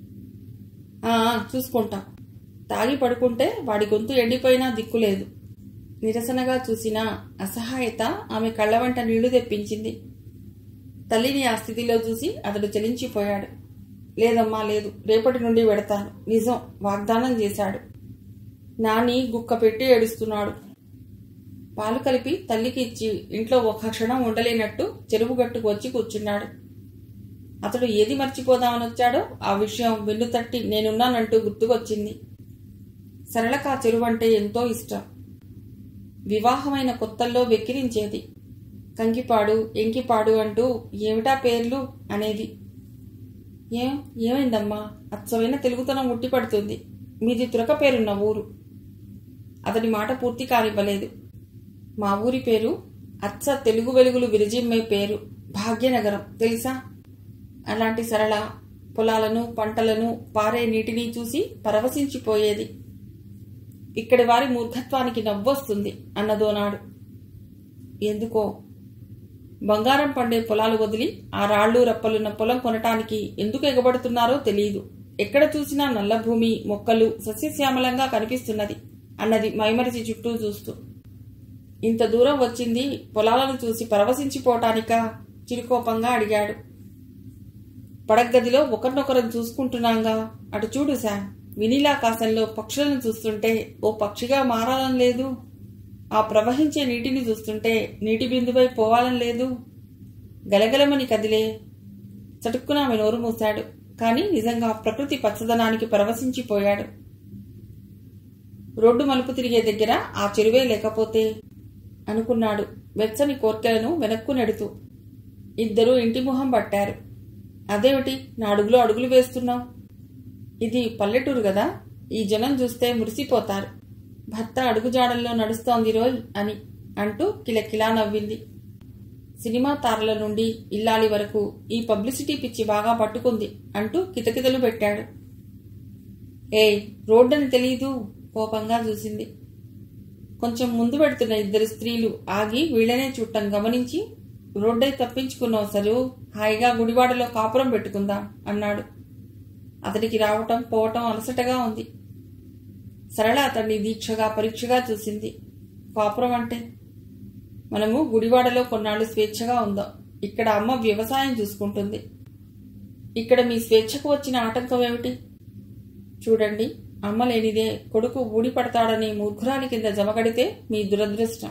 Speaker 1: ఆ చూసుకుంటా తాగి పడుకుంటే వాడి గొంతు ఎండిపోయినా దిక్కులేదు నిరసనగా చూసిన అసహాయత ఆమె కళ్ళ వెంట నీళ్లు తెప్పించింది తల్లిని ఆ స్థితిలో చూసి అతడు చలించిపోయాడు లేదమ్మా లేదు రేపటి నుండి వెడతాను నిజం వాగ్దానం చేశాడు నాని గుక్క పెట్టి ఏడుస్తున్నాడు పాలు కలిపి తల్లికి ఇచ్చి ఇంట్లో ఒక్క క్షణం ఉండలేనట్టు చెరువు గట్టుకు వచ్చి కూర్చున్నాడు అతడు ఏది మర్చిపోదామని వచ్చాడో ఆ విషయం వెన్ను తట్టి నేనున్నానంటూ గుర్తుకొచ్చింది సరళకా చెరువంటే ఎంతో ఇష్టం వివాహమైన కొత్తల్లో వెక్కిరించేది కంకిపాడు ఎంకిపాడు అంటూ ఏమిటా పేర్లు అనేది ఏం ఏమైందమ్మా అచ్చమైన తెలుగుతనం ఉట్టిపడుతుంది మీది తురక పేరున్న ఊరు అతడి మాట పూర్తి కానివ్వలేదు మా ఊరి పేరు అచ్చ తెలుగు వెలుగులు విరజిమ్మే పేరు భాగ్యనగరం తెలుసా అలాంటి సరళ పొలాలను పంటలను పారే నీటిని చూసి పరవశించిపోయేది ఇక్కడి వారి మూర్ఖత్వానికి నవ్వొస్తుంది అన్నదోనాడు ఎందుకో బంగారం పండే పొలాలు వదిలి ఆ రాళ్లు రప్పలున్న పొలం కొనటానికి ఎందుకు ఎగబడుతున్నారో తెలియదు ఎక్కడ చూసినా నల్ల భూమి మొక్కలు సస్యశ్యామలంగా కనిపిస్తున్నది అన్నది మైమరిచి చుట్టూ చూస్తూ ఇంత దూరం వచ్చింది పొలాలను చూసి పరవశించిపోవటానికా చిరుకోపంగా అడిగాడు పడగ్గదిలో ఒకరినొకరం చూసుకుంటున్నాంగా అటు చూడు శామ్ వినీలాకాశంలో పక్షులను చూస్తుంటే ఓ పక్షిగా మారాలని లేదు ఆ ప్రవహించే నీటిని చూస్తుంటే నీటి బిందువై పోవాలని లేదు గలగలమని కదిలే చటుక్కున ఆమె నోరు మూశాడు కాని నిజంగా ప్రకృతి పచ్చదనానికి పరవశించిపోయాడు రోడ్డు మలుపు తిరిగే దగ్గర ఆ చెరువే లేకపోతే అనుకున్నాడు వెచ్చని కోర్కెలను వెనక్కు నెడుతూ ఇద్దరూ ఇంటి మొహం పట్టారు అదేమిటి నా అడుగులో అడుగులు వేస్తున్నావు ఇది పల్లెటూరు కదా ఈ జనం చూస్తే మురిసిపోతారు భర్త అడుగుజాడల్లో నడుస్తోంది రోయ్ అని అంటూ కిలకిలా నవ్వింది సినిమా తారల నుండి ఇల్లాలి వరకు ఈ పబ్లిసిటీ పిచ్చి బాగా పట్టుకుంది అంటూ కితకితలు పెట్టాడు ఏయ్ రోడ్డని తెలీదు కోపంగా చూసింది కొంచెం ముందు పెడుతున్న ఇద్దరు స్త్రీలు ఆగి వీళ్ళనే చూడటం గమనించి రోడ్డై తప్పించుకున్నావు సరు హాయిగా గుడివాడలో కాపురం పెట్టుకుందాం అన్నాడు అతడికి రావటం పోవటం అలసటగా ఉంది సరళ అతన్ని దీక్షగా పరీక్షగా చూసింది కాపురం అంటే మనము గుడివాడలో కొన్నాళ్ళు స్వేచ్ఛగా ఉందాం ఇక్కడ అమ్మ వ్యవసాయం చూసుకుంటుంది ఇక్కడ మీ స్వేచ్ఛకు వచ్చిన ఆటంకం ఏమిటి చూడండి అమ్మ లేనిదే కొడుకు ఊడి పడతాడని మూర్ఖురాలి కింద జమగడితే మీ దురదృష్టం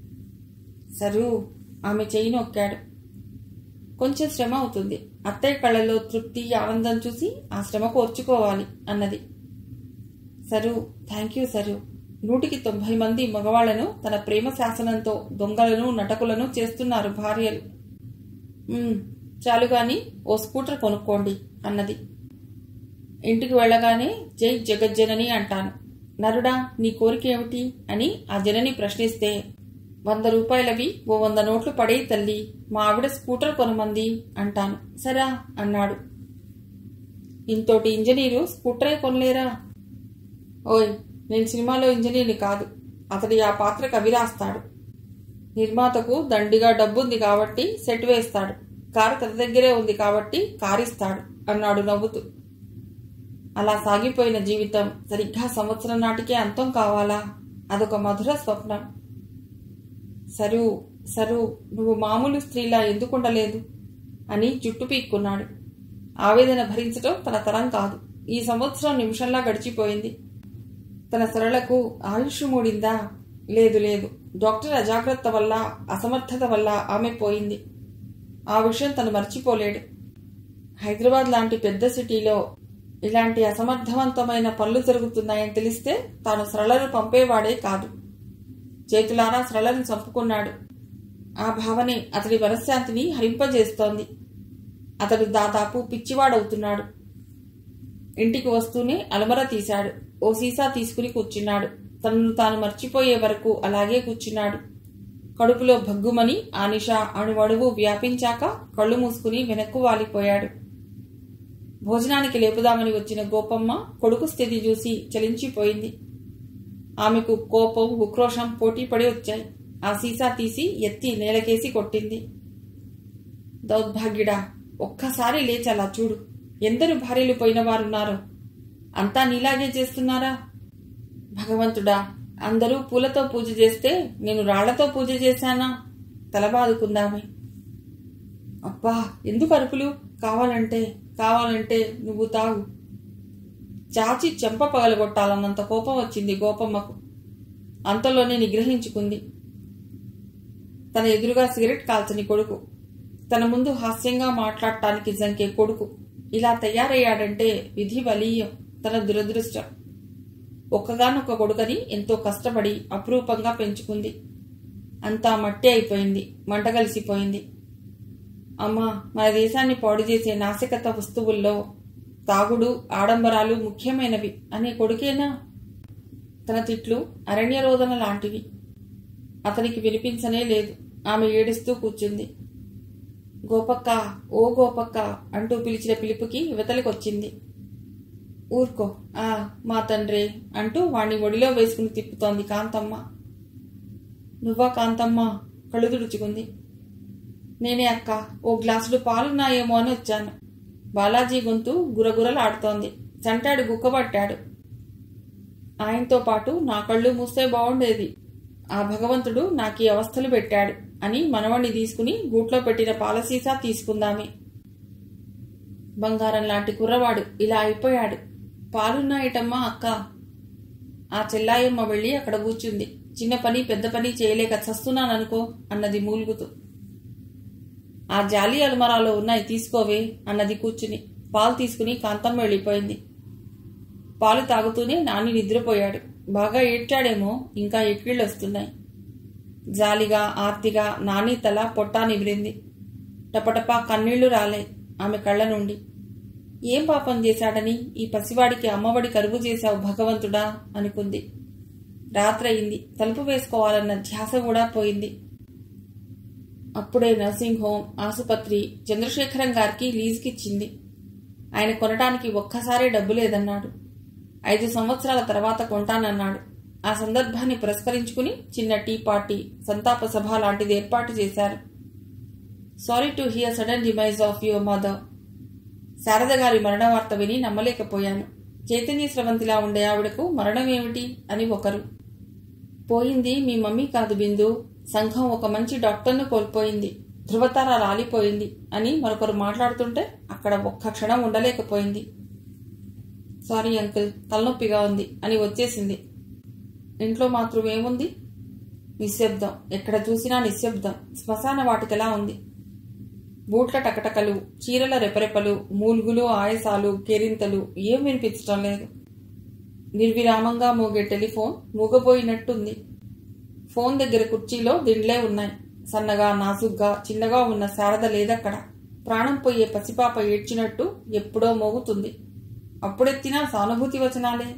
Speaker 1: సరు ఆమె చెయ్యి నొక్కాడు కొంచెం శ్రమ అవుతుంది అత్తయ్య కళ్ళలో తృప్తి ఆనందం చూసి ఆ శ్రమ కోర్చుకోవాలి అన్నది సరు థ్యాంక్ యూ సరు నూటికి తొంభై మంది మగవాళ్లను తన ప్రేమ శాసనంతో దొంగలను నటకులను చేస్తున్నారు భార్యలు "ఉమ్, చాలు గాని ఓ స్కూటర్ కొనుక్కోండి అన్నది ఇంటికి వెళ్ళగానే జై జగజ్జనని అంటాను నరుడా నీ కోరిక ఏమిటి అని ఆ జనని ప్రశ్నిస్తే వంద రూపాయలవి ఓ వంద నోట్లు పడేయి తల్లి మా ఆవిడ స్కూటర్ కొనమంది అంటాను సరా అన్నాడు ఇంతోటి ఇంజనీరు స్కూటరే కొనలేరా ఓయ్ నేను సినిమాలో ఇంజనీర్ని కాదు అతడి ఆ పాత్రకు అవి రాస్తాడు నిర్మాతకు దండిగా డబ్బుంది కాబట్టి సెట్ వేస్తాడు కారు తన దగ్గరే ఉంది కాబట్టి కారిస్తాడు అన్నాడు నవ్వుతూ అలా సాగిపోయిన జీవితం సరిగ్గా సంవత్సరం నాటికే అంతం కావాలా అదొక మధుర స్వప్నం సరు సరు నువ్వు మామూలు స్త్రీలా ఎందుకుండలేదు అని జుట్టు పీక్కున్నాడు ఆవేదన భరించటం తన తరం కాదు ఈ సంవత్సరం నిమిషంలా గడిచిపోయింది తన సరళకు ఆయుష్ మూడిందా లేదు లేదు డాక్టర్ అజాగ్రత్త వల్ల అసమర్థత వల్ల ఆమె పోయింది ఆ విషయం తను మర్చిపోలేడు హైదరాబాద్ లాంటి పెద్ద సిటీలో ఇలాంటి అసమర్థవంతమైన పనులు జరుగుతున్నాయని తెలిస్తే తాను సరళను పంపేవాడే కాదు చేతులారా సరళను చంపుకున్నాడు ఆ భావనే అతడి మనశ్శాంతిని హరింపజేస్తోంది అతడు దాదాపు పిచ్చివాడవుతున్నాడు ఇంటికి వస్తూనే అలమర తీశాడు ఓ సీసా తీసుకుని కూర్చున్నాడు తనను తాను మర్చిపోయే వరకు అలాగే కూర్చున్నాడు కడుపులో భగ్గుమని ఆనిష అణువడువు వ్యాపించాక కళ్ళు మూసుకుని వెనక్కు వాలిపోయాడు భోజనానికి లేపుదామని వచ్చిన గోపమ్మ కొడుకు స్థితి చూసి చలించిపోయింది ఆమెకు కోపం ఉక్రోషం పోటీపడి వచ్చాయి ఆ సీసా తీసి ఎత్తి నేలకేసి కొట్టింది దౌర్భాగ్యుడా ఒక్కసారి లేచలా చూడు ఎందరు భార్యలు పోయిన వారున్నారో అంతా నీలాగే చేస్తున్నారా భగవంతుడా అందరూ పూలతో పూజ చేస్తే నేను రాళ్లతో పూజ చేశానా తలబాదుకుందామే అబ్బా ఎందుకు అరుపులు కావాలంటే కావాలంటే నువ్వు తాగు చాచి చెంప పగలగొట్టాలన్నంత కోపం వచ్చింది గోపమ్మకు అంతలోనే నిగ్రహించుకుంది తన ఎదురుగా సిగరెట్ కాల్చని కొడుకు తన ముందు హాస్యంగా మాట్లాడటానికి జంకే కొడుకు ఇలా తయారయ్యాడంటే విధి బలీయం తన దురదృష్టం ఒక్కగానొక్క కొడుకని ఎంతో కష్టపడి అపురూపంగా పెంచుకుంది అంతా మట్టి అయిపోయింది మంటగలిసిపోయింది అమ్మా మన దేశాన్ని పాడు చేసే నాసికత వస్తువుల్లో తాగుడు ఆడంబరాలు ముఖ్యమైనవి అనే కొడుకేనా తన తిట్లు అరణ్యరోదన లాంటివి అతనికి వినిపించనే లేదు ఆమె ఏడుస్తూ కూర్చుంది గోపక్క ఓ గోపక్క అంటూ పిలిచిన పిలుపుకి యువతలకొచ్చింది ఊరుకో ఆ మా తండ్రే అంటూ వాణ్ణి ఒడిలో వేసుకుని తిప్పుతోంది కాంతమ్మ నువ్వా కాంతమ్మ కళ్ళు తుడుచుకుంది నేనే అక్క ఓ గ్లాసుడు పాలున్నాయేమో అని వచ్చాను బాలాజీ గొంతు గురగురలాడుతోంది చంటాడు గుక్కబట్టాడు ఆయనతో పాటు నా కళ్ళు మూస్తే బాగుండేది ఆ భగవంతుడు నాకు ఈ అవస్థలు పెట్టాడు అని మనవణ్ణి తీసుకుని గూట్లో పెట్టిన పాలసీసా తీసుకుందామే బంగారం లాంటి కుర్రవాడు ఇలా అయిపోయాడు పాలున్నాయటమ్మా అక్క ఆ చెల్లాయమ్మ వెళ్ళి అక్కడ కూర్చుంది చిన్న పని పెద్ద పని చేయలేక చస్తున్నాననుకో అన్నది మూలుగుతూ ఆ జాలి అల్మరాలో ఉన్నాయి తీసుకోవే అన్నది కూర్చుని పాలు తీసుకుని కాంతమ్మ వెళ్ళిపోయింది పాలు తాగుతూనే నాని నిద్రపోయాడు బాగా ఏడ్చాడేమో ఇంకా ఎక్కిళ్ళు వస్తున్నాయి జాలిగా ఆర్తిగా నాని తల పొట్టా నిమిరింది టపటపా కన్నీళ్లు రాలే ఆమె కళ్ళ నుండి ఏం పాపం చేశాడని ఈ పసివాడికి అమ్మఒడి కరువు చేశావు భగవంతుడా అనుకుంది రాత్రయింది తలుపు వేసుకోవాలన్న ధ్యాస కూడా పోయింది అప్పుడే నర్సింగ్ హోం ఆసుపత్రి చంద్రశేఖరం గారికి లీజుకిచ్చింది ఆయన కొనటానికి ఒక్కసారే డబ్బు లేదన్నాడు ఐదు సంవత్సరాల తర్వాత కొంటానన్నాడు ఆ సందర్భాన్ని పురస్కరించుకుని చిన్న టీ పార్టీ సంతాప సభ లాంటిది ఏర్పాటు చేశారు sorry to hear sudden demise of your mother Sarada గారి మరణ వార్త విని నమ్మలేకపోయాను చైతన్య స్రవంతిలా ఉండే ఆవిడకు మరణం ఏమిటి అని ఒకరు పోయింది మీ మమ్మీ కాదు బిందు సంఘం ఒక మంచి డాక్టర్ను కోల్పోయింది ధృవతార రాలిపోయింది అని మరొకరు మాట్లాడుతుంటే అక్కడ ఒక్క క్షణం ఉండలేకపోయింది సారీ అంకుల్ తలనొప్పిగా ఉంది అని వచ్చేసింది ఇంట్లో మాత్రం ఏముంది నిశ్శబ్దం ఎక్కడ చూసినా నిశ్శబ్దం శ్మశాన వాటికలా ఉంది బూట్ల టకటకలు చీరల రెపరెపలు మూల్గులు ఆయాసాలు కేరింతలు ఏం వినిపించటం లేదు నిర్విరామంగా మోగే టెలిఫోన్ మూగబోయినట్టుంది ఫోన్ దగ్గర కుర్చీలో దిండ్లే ఉన్నాయి సన్నగా నాసుగ్గా చిన్నగా ఉన్న శారద లేదక్కడ ప్రాణం పోయే పసిపాప ఏడ్చినట్టు ఎప్పుడో మోగుతుంది అప్పుడెత్తినా సానుభూతి వచనాలే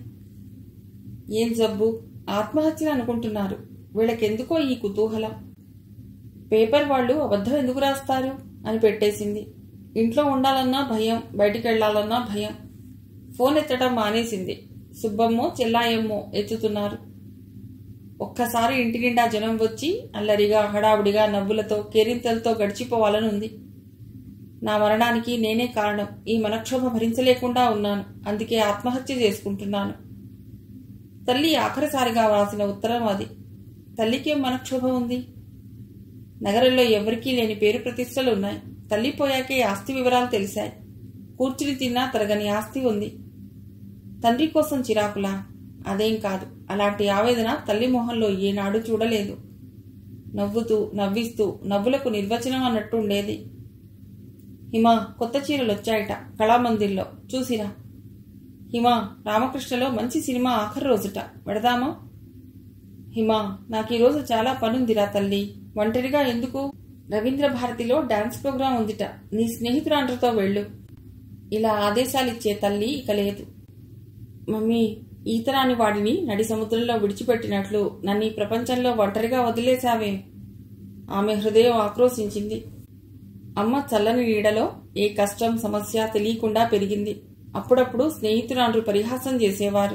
Speaker 1: ఏం జబ్బు ఆత్మహత్యలు అనుకుంటున్నారు వీళ్ళకెందుకో ఈ కుతూహలం పేపర్ వాళ్ళు అబద్ధం ఎందుకు రాస్తారు అని పెట్టేసింది ఇంట్లో ఉండాలన్నా భయం బయటికి వెళ్లాలన్నా భయం ఫోన్ ఎత్తడం మానేసింది సుబ్బమ్మో చెల్లాయమ్మో ఎత్తుతున్నారు ఒక్కసారి ఇంటి నిండా జనం వచ్చి అల్లరిగా హడావుడిగా నవ్వులతో కేరింతలతో గడిచిపోవాలని ఉంది నా మరణానికి నేనే కారణం ఈ మనక్షోభ భరించలేకుండా ఉన్నాను అందుకే ఆత్మహత్య చేసుకుంటున్నాను తల్లి ఆఖరిసారిగా వ్రాసిన ఉత్తరం అది తల్లికేం మనక్షోభ ఉంది నగరంలో ఎవరికీ లేని పేరు ప్రతిష్టలు ఉన్నాయి తల్లి పోయాకే ఆస్తి వివరాలు తెలిసాయి కూర్చుని తిన్నా తరగని ఆస్తి ఉంది తండ్రి కోసం చిరాకులా అదేం కాదు అలాంటి ఆవేదన తల్లి మొహంలో ఏనాడు చూడలేదు నవ్వుతూ నవ్విస్తూ నవ్వులకు నిర్వచనం అన్నట్టు ఉండేది హిమ కొత్త చీరలు వచ్చాయట కళామందిర్లో చూసిరా హిమ రామకృష్ణలో మంచి సినిమా ఆఖరి రోజుట పెడదామా హిమ నాకు ఈరోజు చాలా పనుందిరా తల్లి ఒంటరిగా ఎందుకు రవీంద్ర భారతిలో డాన్స్ ప్రోగ్రాం ఉందిట నీ స్నేహితురాండ్రతో వెళ్ళు ఇలా ఆదేశాలిచ్చే తల్లి ఇక లేదు మమ్మీ ఈతరాని వాడిని నడి సముద్రంలో విడిచిపెట్టినట్లు నన్ను ఈ ప్రపంచంలో ఒంటరిగా వదిలేశావే ఆమె హృదయం ఆక్రోశించింది అమ్మ చల్లని నీడలో ఏ కష్టం సమస్య తెలియకుండా పెరిగింది అప్పుడప్పుడు స్నేహితురాండ్రు పరిహాసం చేసేవారు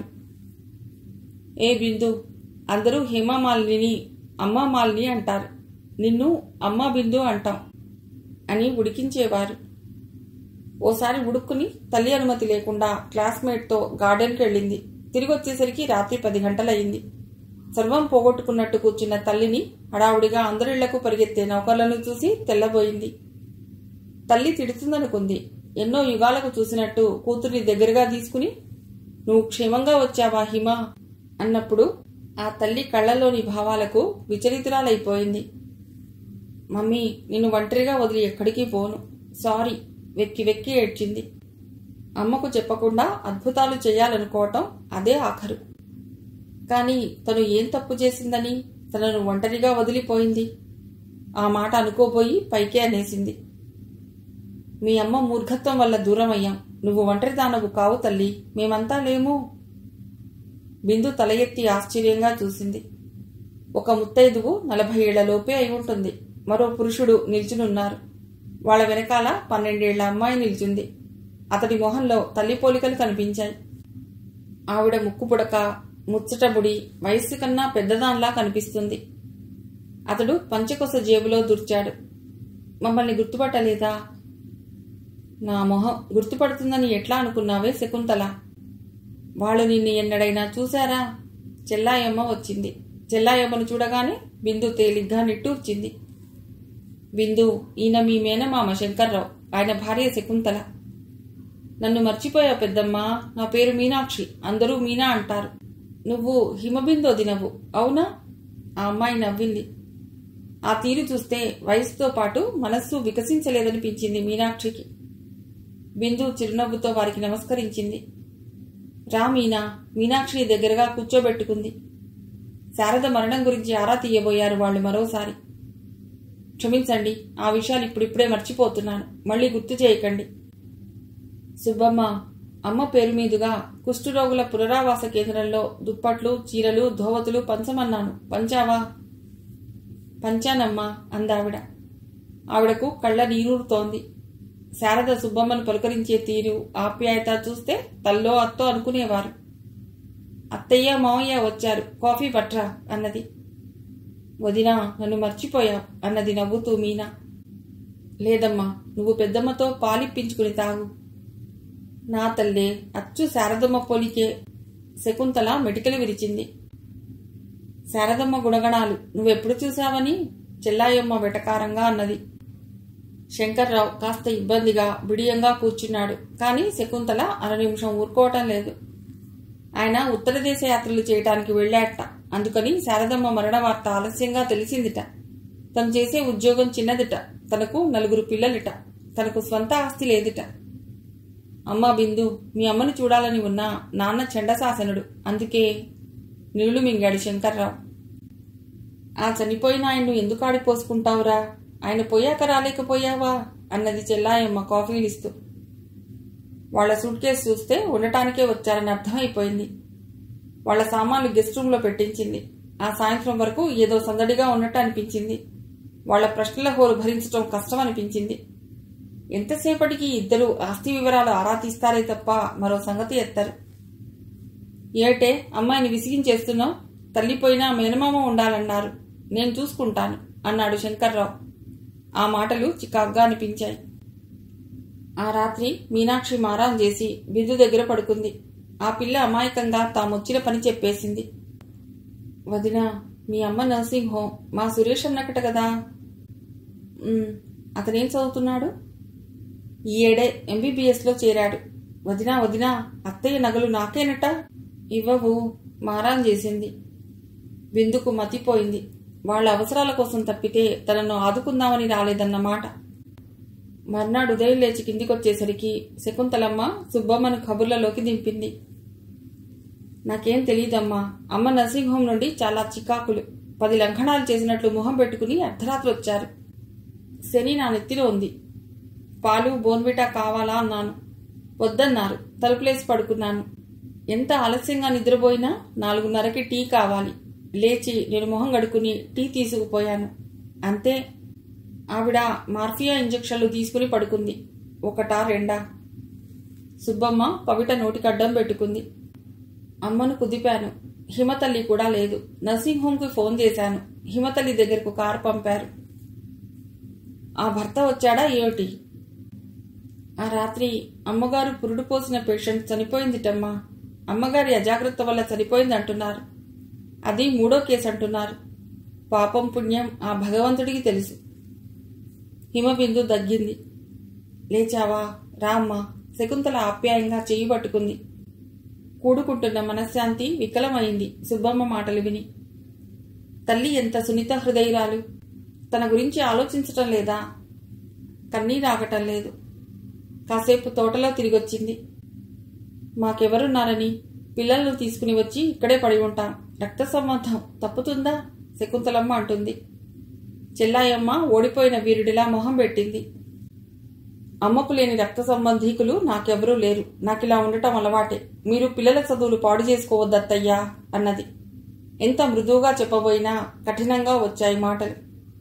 Speaker 1: ఏ బిందు అందరూ హేమమాలిని అమ్మ మాలిని అంటారు నిన్ను అమ్మ బిందు అంటాం అని ఉడికించేవారు ఓసారి ఉడుక్కుని తల్లి అనుమతి లేకుండా క్లాస్మేట్తో గార్డెన్కి వెళ్ళింది తిరిగి వచ్చేసరికి రాత్రి పది గంటలయ్యింది సర్వం పోగొట్టుకున్నట్టు కూర్చున్న తల్లిని హడావుడిగా అందరిళ్లకు పరిగెత్తే నౌకర్లను చూసి తెల్లబోయింది తల్లి తిడుతుందనుకుంది ఎన్నో యుగాలకు చూసినట్టు కూతుర్ని దగ్గరగా తీసుకుని నువ్వు క్షేమంగా వచ్చావా హిమ అన్నప్పుడు ఆ తల్లి కళ్ళలోని భావాలకు విచలితురాలైపోయింది మమ్మీ నిన్ను ఒంటరిగా వదిలి ఎక్కడికి పోను సారీ వెక్కి వెక్కి ఏడ్చింది అమ్మకు చెప్పకుండా అద్భుతాలు చేయాలనుకోవటం అదే ఆఖరు కానీ తను ఏం తప్పు చేసిందని తనను ఒంటరిగా వదిలిపోయింది ఆ మాట అనుకోబోయి పైకే అనేసింది మీ అమ్మ మూర్ఘత్వం వల్ల దూరం అయ్యాం నువ్వు ఒంటరిదానవు కావు తల్లి మేమంతా లేము బిందు తల ఎత్తి ఆశ్చర్యంగా చూసింది ఒక ముత్తైదువు నలభై ఏళ్లలోపే అయి ఉంటుంది మరో పురుషుడు నిల్చునున్నారు వాళ్ళ వెనకాల పన్నెండేళ్ల అమ్మాయి నిల్చుంది అతడి మొహంలో తల్లి పోలికలు కనిపించాయి ఆవిడ ముక్కు పుడక ముచ్చటబుడి వయస్సు కన్నా పెద్దదాన్లా కనిపిస్తుంది అతడు పంచకొస జేబులో దూర్చాడు మమ్మల్ని గుర్తుపట్టలేదా నా మొహం గుర్తుపడుతుందని ఎట్లా అనుకున్నావే శకుంతల వాళ్ళు నిన్ను ఎన్నడైనా చూశారా చెల్లాయమ్మ వచ్చింది చెల్లాయమ్మను చూడగానే బిందు తేలిగ్గా నిట్టూర్చింది బిందు ఈయన మీ మేనమామ శంకర్రావు ఆయన భార్య శకుంతల నన్ను మర్చిపోయా పెద్దమ్మా నా పేరు మీనాక్షి అందరూ మీనా అంటారు నువ్వు హిమబిందో దినవు అవునా ఆ అమ్మాయి నవ్వింది ఆ తీరు చూస్తే వయసుతో పాటు మనస్సు వికసించలేదనిపించింది మీనాక్షికి బిందు చిరునవ్వుతో వారికి నమస్కరించింది రా మీనా మీనాక్షిని దగ్గరగా కూర్చోబెట్టుకుంది శారద మరణం గురించి ఆరా తీయబోయారు వాళ్ళు మరోసారి క్షమించండి ఆ విషయాలు ఇప్పుడిప్పుడే మర్చిపోతున్నాను మళ్ళీ గుర్తు చేయకండి సుబ్బమ్మ అమ్మ పేరు మీదుగా కుష్ఠరోగుల పునరావాస కేంద్రంలో దుప్పట్లు చీరలు ధోవతులు పంచమన్నాను పంచావా పంచానమ్మా అందావిడ ఆవిడకు కళ్ళ నీరూరుతోంది శారద సుబ్బమ్మను పలుకరించే తీరు ఆప్యాయత చూస్తే తల్లో అత్తో అనుకునేవారు అత్తయ్య మావయ్య వచ్చారు కాఫీ పట్రా అన్నది వదినా నన్ను మర్చిపోయావు అన్నది నవ్వుతూ మీనా లేదమ్మా నువ్వు పెద్దమ్మతో పాలిప్పించుకుని తాగు నా తల్లే అచ్చు శారదమ్మ పోలికే శకుంతల మెటికలు విరిచింది శారదమ్మ గుణగణాలు నువ్వెప్పుడు చూశావని చెల్లాయమ్మ వెటకారంగా అన్నది శంకర్రావు కాస్త ఇబ్బందిగా బిడియంగా కూర్చున్నాడు కానీ శకుంతల అర నిమిషం ఊరుకోవటం లేదు ఆయన ఉత్తర దేశ యాత్రలు చేయటానికి వెళ్ళాట అందుకని శారదమ్మ మరణ వార్త ఆలస్యంగా తెలిసిందిట తను చేసే ఉద్యోగం చిన్నదిట తనకు నలుగురు పిల్లలిట తనకు స్వంత ఆస్తి లేదిట అమ్మా బిందు మీ అమ్మను చూడాలని ఉన్నా నాన్న చండశాసనుడు అందుకే నీళ్లు మింగాడు శంకర్రావు ఆ చనిపోయిన ఆయన్ను ఎందుకు ఆడిపోసుకుంటావురా ఆయన పోయాక రాలేకపోయావా అన్నది చెల్లాయమ్మ కాఫీలు ఇస్తూ వాళ్ల సూట్ కేసు చూస్తే ఉండటానికే వచ్చారని అర్థమైపోయింది వాళ్ల సామాన్లు గెస్ట్ రూమ్లో పెట్టించింది ఆ సాయంత్రం వరకు ఏదో సందడిగా ఉన్నట్టు అనిపించింది వాళ్ల ప్రశ్నల హోరు భరించడం కష్టం అనిపించింది ఎంతసేపటికి ఇద్దరు ఆస్తి వివరాలు ఆరా తీస్తారే తప్ప మరో సంగతి ఎత్తారు ఏటే అమ్మాయిని విసిగించేస్తున్నావు తల్లిపోయినా మేనమామ ఉండాలన్నారు నేను చూసుకుంటాను అన్నాడు శంకర్రావు ఆ మాటలు చికాగ్గా అనిపించాయి ఆ రాత్రి మీనాక్షి మారాం చేసి బిందు దగ్గర పడుకుంది ఆ పిల్ల అమాయకంగా తామొచ్చిన పని చెప్పేసింది వదినా మీ అమ్మ నర్సింగ్ హోమ్ మా సురేష్ అన్నకట కదా "ఉమ్, అతనేం చదువుతున్నాడు ఈ ఏడే ఎంబీబీఎస్లో చేరాడు వదినా వదినా అత్తయ్య నగలు నాకేనట ఇవ్వవు మారాన్ చేసింది బిందుకు మతిపోయింది వాళ్ళ అవసరాల కోసం తప్పితే తనను ఆదుకుందామని రాలేదన్నమాట మర్నాడు ఉదయం లేచి కిందికొచ్చేసరికి శకుంతలమ్మ సుబ్బమ్మను కబుర్లలోకి దింపింది నాకేం తెలియదమ్మా అమ్మ నర్సింగ్ హోమ్ నుండి చాలా చికాకులు పది లంఘనాలు చేసినట్లు మొహం పెట్టుకుని అర్ధరాత్రి వచ్చారు శని నా నెత్తిలో ఉంది పాలు బోన్విటా కావాలా అన్నాను వద్దన్నారు తలుపులేసి పడుకున్నాను ఎంత ఆలస్యంగా నిద్రపోయినా నాలుగున్నరకి టీ కావాలి లేచి నేను మొహం గడుకుని టీ తీసుకుపోయాను అంతే ఆవిడ మార్ఫియా ఇంజక్షన్లు తీసుకుని పడుకుంది ఒకటా రెండా సుబ్బమ్మ పవిట నోటికడ్డం పెట్టుకుంది అమ్మను కుదిపాను హిమతల్లి కూడా లేదు నర్సింగ్ హోమ్కి ఫోన్ చేశాను హిమతల్లి దగ్గరకు కారు పంపారు ఆ భర్త వచ్చాడా ఏమిటి ఆ రాత్రి అమ్మగారు పురుడు పోసిన పేషెంట్ చనిపోయిందిటమ్మా అమ్మగారి అజాగ్రత్త వల్ల చనిపోయింది అంటున్నారు అది మూడో కేసు అంటున్నారు పాపం పుణ్యం ఆ భగవంతుడికి తెలుసు హిమబిందు దగ్గింది లేచావా రామ్మా శకుంతల ఆప్యాయంగా చెయ్యి పట్టుకుంది కూడుకుంటున్న మనశ్శాంతి వికలమైంది సుబ్బమ్మ మాటలు విని తల్లి ఎంత సున్నిత హృదయురాలు తన గురించి ఆలోచించటం లేదా కన్నీరాగటం లేదు కాసేపు తోటలో తిరిగొచ్చింది మాకెవరున్నారని పిల్లలను తీసుకుని వచ్చి ఇక్కడే పడి ఉంటాం రక్త సంబంధం తప్పుతుందా శకుంతలమ్మ అంటుంది చెల్లాయమ్మ ఓడిపోయిన వీరుడిలా మొహం పెట్టింది అమ్మకు లేని రక్త సంబంధీకులు నాకెవరూ లేరు నాకిలా ఉండటం అలవాటే మీరు పిల్లల చదువులు పాడు చేసుకోవద్దత్తయ్యా అన్నది ఎంత మృదువుగా చెప్పబోయినా కఠినంగా వచ్చాయి మాటలు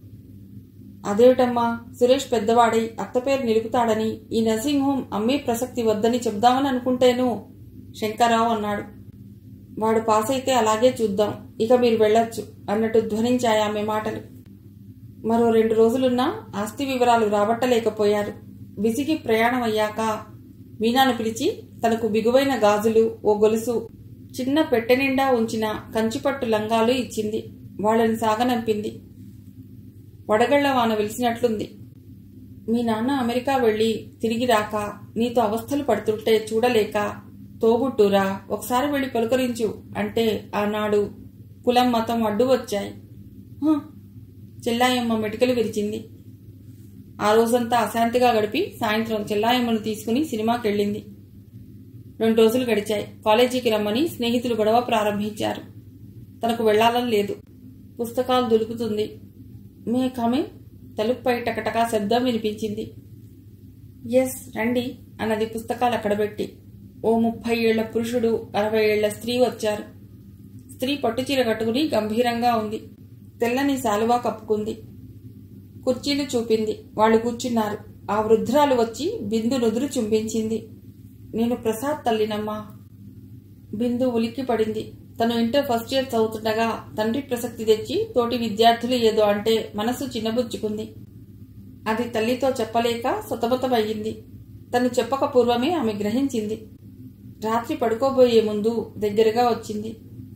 Speaker 1: అదేమిటమ్మా సురేష్ పెద్దవాడై అత్త పేరు నిలుపుతాడని ఈ నర్సింగ్ హోం అమ్మే ప్రసక్తి వద్దని చెప్దామని అనుకుంటేను శంకర్రావు అన్నాడు వాడు పాస్ అయితే అలాగే చూద్దాం ఇక మీరు వెళ్ళొచ్చు అన్నట్టు ధ్వనించాయి ఆమె మాటలు మరో రెండు రోజులున్నా ఆస్తి వివరాలు రాబట్టలేకపోయారు విసిగి ప్రయాణం అయ్యాక మీనాను పిలిచి తనకు బిగువైన గాజులు ఓ గొలుసు చిన్న పెట్టె నిండా ఉంచిన కంచిపట్టు లంగాలు ఇచ్చింది వాళ్ళని సాగనంపింది వడగళ్ల వాన వెలిసినట్లుంది మీ నాన్న అమెరికా వెళ్ళి తిరిగి రాక నీతో అవస్థలు పడుతుంటే చూడలేక తోబుట్టురా ఒకసారి వెళ్ళి పలుకరించు అంటే ఆనాడు కులం మతం అడ్డు వచ్చాయి "హ." చెల్లాయమ్మ మెటికలు విరిచింది ఆ రోజంతా అశాంతిగా గడిపి సాయంత్రం చెల్లాయమ్మను తీసుకుని సినిమాకెళ్ళింది రెండు రోజులు గడిచాయి కాలేజీకి రమ్మని స్నేహితులు గొడవ ప్రారంభించారు తనకు వెళ్లాలని లేదు పుస్తకాలు దులుపుతుంది మే కమే తలుపుపై టకటకా శబ్దం వినిపించింది ఎస్ రండి అన్నది పుస్తకాలు అక్కడ పెట్టి ఓ ముప్పై ఏళ్ల పురుషుడు అరవై ఏళ్ల స్త్రీ వచ్చారు స్త్రీ పట్టుచీర కట్టుకుని గంభీరంగా ఉంది తెల్లని శాలువా కప్పుకుంది కుర్చీలు చూపింది వాళ్ళు కూర్చున్నారు ఆ వృద్ధురాలు వచ్చి బిందు నుదురు చుంబించింది నేను ప్రసాద్ తల్లినమ్మా బిందు ఉలిక్కి పడింది తను ఇంటర్ ఫస్ట్ ఇయర్ చదువుతుండగా తండ్రి ప్రసక్తి తెచ్చి తోటి విద్యార్థులు ఏదో అంటే మనసు చిన్నబుచ్చుకుంది అది తల్లితో చెప్పలేక సతమతమయ్యింది తను చెప్పక పూర్వమే ఆమె గ్రహించింది రాత్రి పడుకోబోయే ముందు దగ్గరగా వచ్చింది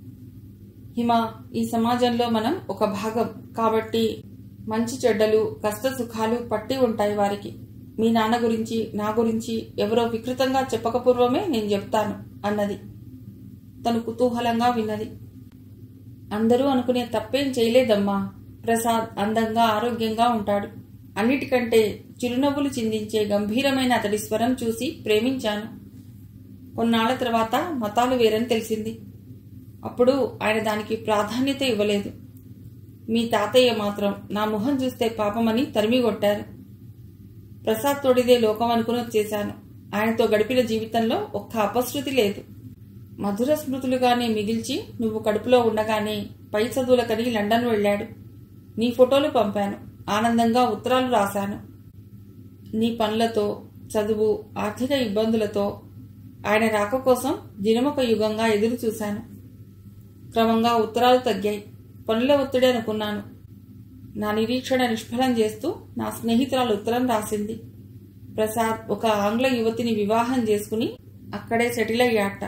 Speaker 1: హిమ ఈ సమాజంలో మనం ఒక భాగం కాబట్టి మంచి చెడ్డలు కష్ట సుఖాలు పట్టి ఉంటాయి వారికి మీ నాన్న గురించి నా గురించి ఎవరో వికృతంగా చెప్పకపూర్వమే నేను చెప్తాను అన్నది తను కుతూహలంగా విన్నది అందరూ అనుకునే తప్పేం చేయలేదమ్మా ప్రసాద్ అందంగా ఆరోగ్యంగా ఉంటాడు అన్నిటికంటే చిరునవ్వులు చిందించే గంభీరమైన అతడి స్వరం చూసి ప్రేమించాను కొన్నాళ్ల తర్వాత మతాలు వేరని తెలిసింది అప్పుడు ఆయన దానికి ప్రాధాన్యత ఇవ్వలేదు మీ తాతయ్య మాత్రం నా ముఖం చూస్తే పాపమని తరిమి కొట్టారు ప్రసాద్ తోడిదే లోకం అనుకుని వచ్చేశాను ఆయనతో గడిపిన జీవితంలో ఒక్క అపశృతి లేదు మధుర స్మృతులుగానే మిగిల్చి నువ్వు కడుపులో ఉండగానే పై చదువులకని లండన్ వెళ్ళాడు నీ ఫోటోలు పంపాను ఆనందంగా ఉత్తరాలు రాశాను నీ పనులతో చదువు ఆర్థిక ఇబ్బందులతో ఆయన రాక కోసం దినమొక యుగంగా ఎదురు చూశాను క్రమంగా ఉత్తరాలు తగ్గాయి పనుల ఒత్తిడి అనుకున్నాను నా నిరీక్షణ నిష్ఫలం చేస్తూ నా స్నేహితురాలు ఉత్తరం రాసింది ప్రసాద్ ఒక ఆంగ్ల యువతిని వివాహం చేసుకుని అక్కడే సెటిల్ అయ్యాట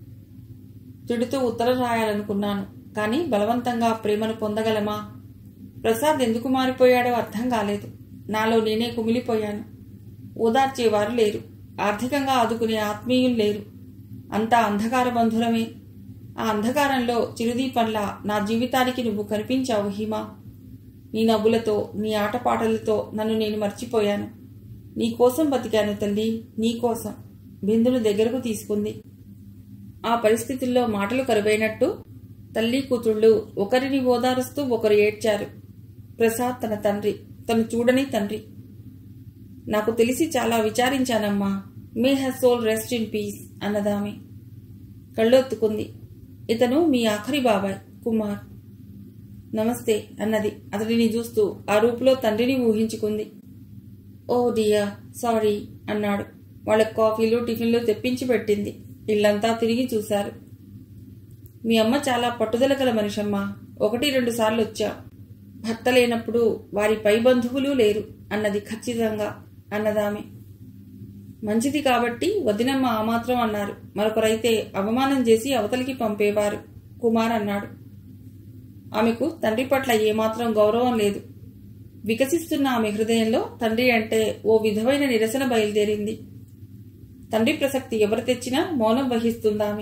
Speaker 1: తిడుతూ ఉత్తరం రాయాలనుకున్నాను కానీ బలవంతంగా ప్రేమను పొందగలమా ప్రసాద్ ఎందుకు మారిపోయాడో అర్థం కాలేదు నాలో నేనే కుమిలిపోయాను ఓదార్చేవారు లేరు ఆర్థికంగా ఆదుకునే ఆత్మీయులు లేరు అంతా అంధకార బంధురమే ఆ అంధకారంలో చిరుదీపంలా నా జీవితానికి నువ్వు కనిపించావు హిమా నీ నవ్వులతో నీ ఆటపాటలతో నన్ను నేను మర్చిపోయాను నీ కోసం బతికాను తల్లి నీ కోసం బిందును దగ్గరకు తీసుకుంది ఆ పరిస్థితుల్లో మాటలు కరువైనట్టు తల్లి కూతుళ్ళు ఒకరిని ఓదారుస్తూ ఒకరు ఏడ్చారు ప్రసాద్ తన తండ్రి తను చూడని తండ్రి నాకు తెలిసి చాలా విచారించానమ్మా may his soul rest in peace అన్నదామె కళ్ళొత్తుకుంది ఇతను మీ ఆఖరి బాబాయ్ కుమార్ నమస్తే అన్నది అతడిని చూస్తూ ఆ రూపులో తండ్రిని ఊహించుకుంది ఓ డియా సారీ అన్నాడు వాళ్ళ కాఫీలు టిఫిన్లు తెప్పించి పెట్టింది ఇల్లంతా తిరిగి చూశారు మీ అమ్మ చాలా పట్టుదల గల మనిషమ్మా ఒకటి రెండు సార్లు వచ్చా భర్త లేనప్పుడు వారి పై బంధువులు లేరు అన్నది ఖచ్చితంగా అన్నదామె మంచిది కాబట్టి వదినమ్మ ఆ మాత్రం అన్నారు మరొకరైతే అవమానం చేసి అవతలికి పంపేవారు కుమార్ అన్నాడు ఆమెకు తండ్రి పట్ల ఏమాత్రం గౌరవం లేదు వికసిస్తున్న ఆమె హృదయంలో తండ్రి అంటే ఓ విధమైన నిరసన బయలుదేరింది తండ్రి ప్రసక్తి ఎవరు తెచ్చినా మౌనం వహిస్తుందామె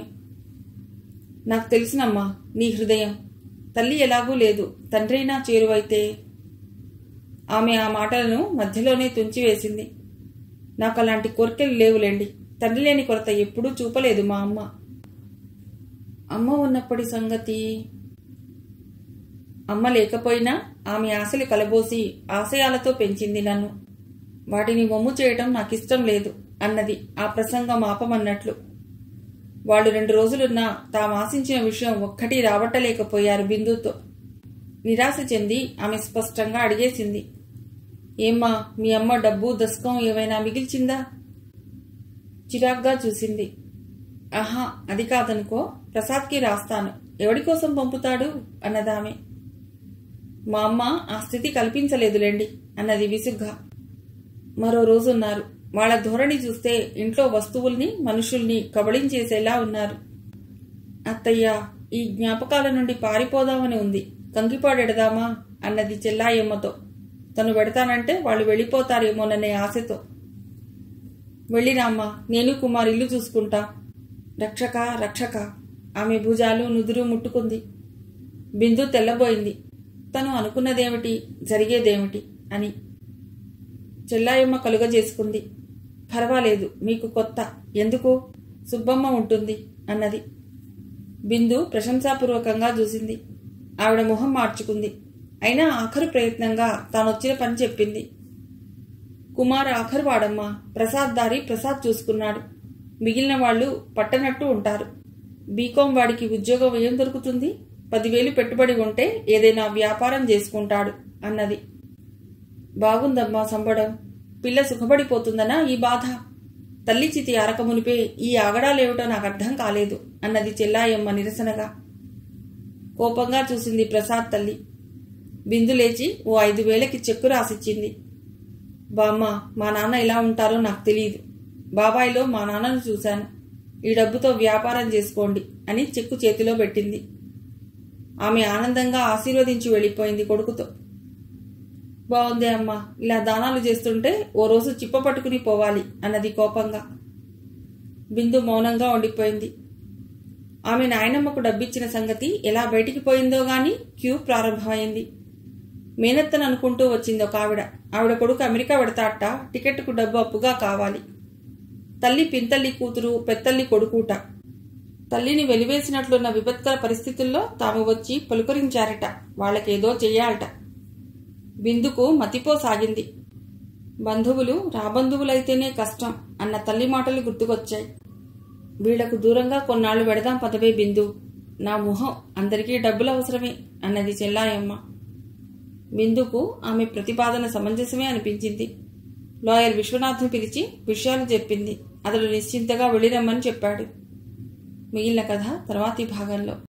Speaker 1: నాకు తెలుసునమ్మా నీ హృదయం తల్లి ఎలాగూ లేదు తండ్రైనా చేరువైతే ఆమె ఆ మాటలను మధ్యలోనే తుంచివేసింది నాకు అలాంటి కోరికలు లేవులేండి తండ్రి లేని కొరత ఎప్పుడూ చూపలేదు మా అమ్మ అమ్మ ఉన్నప్పటి సంగతి అమ్మ లేకపోయినా ఆమె ఆశలు కలబోసి ఆశయాలతో పెంచింది నన్ను వాటిని వమ్ము చేయటం నాకిష్టం లేదు అన్నది ఆ ప్రసంగం ఆపమన్నట్లు వాళ్ళు రెండు రోజులున్నా తాము ఆశించిన విషయం ఒక్కటి రాబట్టలేకపోయారు బిందుతో నిరాశ చెంది ఆమె స్పష్టంగా అడిగేసింది ఏమ్మా మీ అమ్మ డబ్బు దశకం ఏమైనా మిగిల్చిందా చిరాగ్గా చూసింది ఆహా అది కాదనుకో ప్రసాద్కి రాస్తాను ఎవడి కోసం పంపుతాడు అన్నదామె మా అమ్మ ఆ స్థితి కల్పించలేదులేండి అన్నది విసుగ్గా మరో రోజున్నారు వాళ్ళ ధోరణి చూస్తే ఇంట్లో వస్తువుల్ని మనుషుల్ని కబళించేసేలా ఉన్నారు అత్తయ్య ఈ జ్ఞాపకాల నుండి పారిపోదామని ఉంది కంకిపాడెడదామా అన్నది చెల్లాయమ్మతో తను పెడతానంటే వాళ్ళు వెళ్ళిపోతారేమోననే ఆశతో వెళ్ళిరామ్మా నేను కుమార్ ఇల్లు చూసుకుంటా రక్షక రక్షక ఆమె భుజాలు నుదురు ముట్టుకుంది బిందు తెల్లబోయింది తను అనుకున్నదేమిటి జరిగేదేమిటి అని చెల్లాయమ్మ కలుగజేసుకుంది పర్వాలేదు మీకు కొత్త ఎందుకు సుబ్బమ్మ ఉంటుంది అన్నది బిందు ప్రశంసాపూర్వకంగా చూసింది ఆవిడ మొహం మార్చుకుంది అయినా ఆఖరు ప్రయత్నంగా తానొచ్చిన పని చెప్పింది కుమార్ ఆఖరు వాడమ్మా ప్రసాద్ దారి ప్రసాద్ చూసుకున్నాడు మిగిలిన వాళ్ళు పట్టనట్టు ఉంటారు బీకాం వాడికి ఉద్యోగం ఏం దొరుకుతుంది పదివేలు పెట్టుబడి ఉంటే ఏదైనా వ్యాపారం చేసుకుంటాడు అన్నది బాగుందమ్మా సంబడం పిల్ల సుఖపడిపోతుందనా ఈ బాధ తల్లి చితి అరకమునిపే ఈ ఆగడాలేమిటో నాకు అర్థం కాలేదు అన్నది చెల్లాయమ్మ నిరసనగా కోపంగా చూసింది ప్రసాద్ తల్లి బిందు లేచి ఓ ఐదు వేలకి చెక్కు రాసిచ్చింది బామ్మ మా నాన్న ఎలా ఉంటారో నాకు తెలియదు బాబాయ్లో మా నాన్నను చూశాను ఈ డబ్బుతో వ్యాపారం చేసుకోండి అని చెక్కు చేతిలో పెట్టింది ఆమె ఆనందంగా ఆశీర్వదించి వెళ్ళిపోయింది కొడుకుతో బాగుంది అమ్మా ఇలా దానాలు చేస్తుంటే ఓ రోజు చిప్ప పట్టుకుని పోవాలి అన్నది కోపంగా బిందు మౌనంగా ఉండిపోయింది ఆమె నాయనమ్మకు డబ్బిచ్చిన సంగతి ఎలా బయటికి పోయిందో గాని క్యూ ప్రారంభమైంది మేనత్తను అనుకుంటూ వచ్చింది ఒక ఆవిడ ఆవిడ కొడుకు అమెరికా పెడతాట టికెట్కు డబ్బు అప్పుగా కావాలి తల్లి పింతల్లి కూతురు పెత్తల్లి కొడుకుట తల్లిని వెలివేసినట్లున్న విపత్కర పరిస్థితుల్లో తాము వచ్చి పలుకరించారట వాళ్ళకేదో చెయ్యాలట బిందుకు మతిపోసాగింది బంధువులు రాబంధువులైతేనే కష్టం అన్న తల్లి మాటలు గుర్తుకొచ్చాయి వీళ్లకు దూరంగా కొన్నాళ్లు పెడదాం పదవే బిందు నా మొహం అందరికీ డబ్బులు అవసరమే అన్నది చెల్లాయమ్మ బిందుకు ఆమె ప్రతిపాదన సమంజసమే అనిపించింది లాయర్ విశ్వనాథ్ను పిలిచి విషయాలు చెప్పింది అతడు నిశ్చింతగా వెళ్ళిరమ్మని చెప్పాడు మిగిలిన కథ తర్వాతి భాగంలో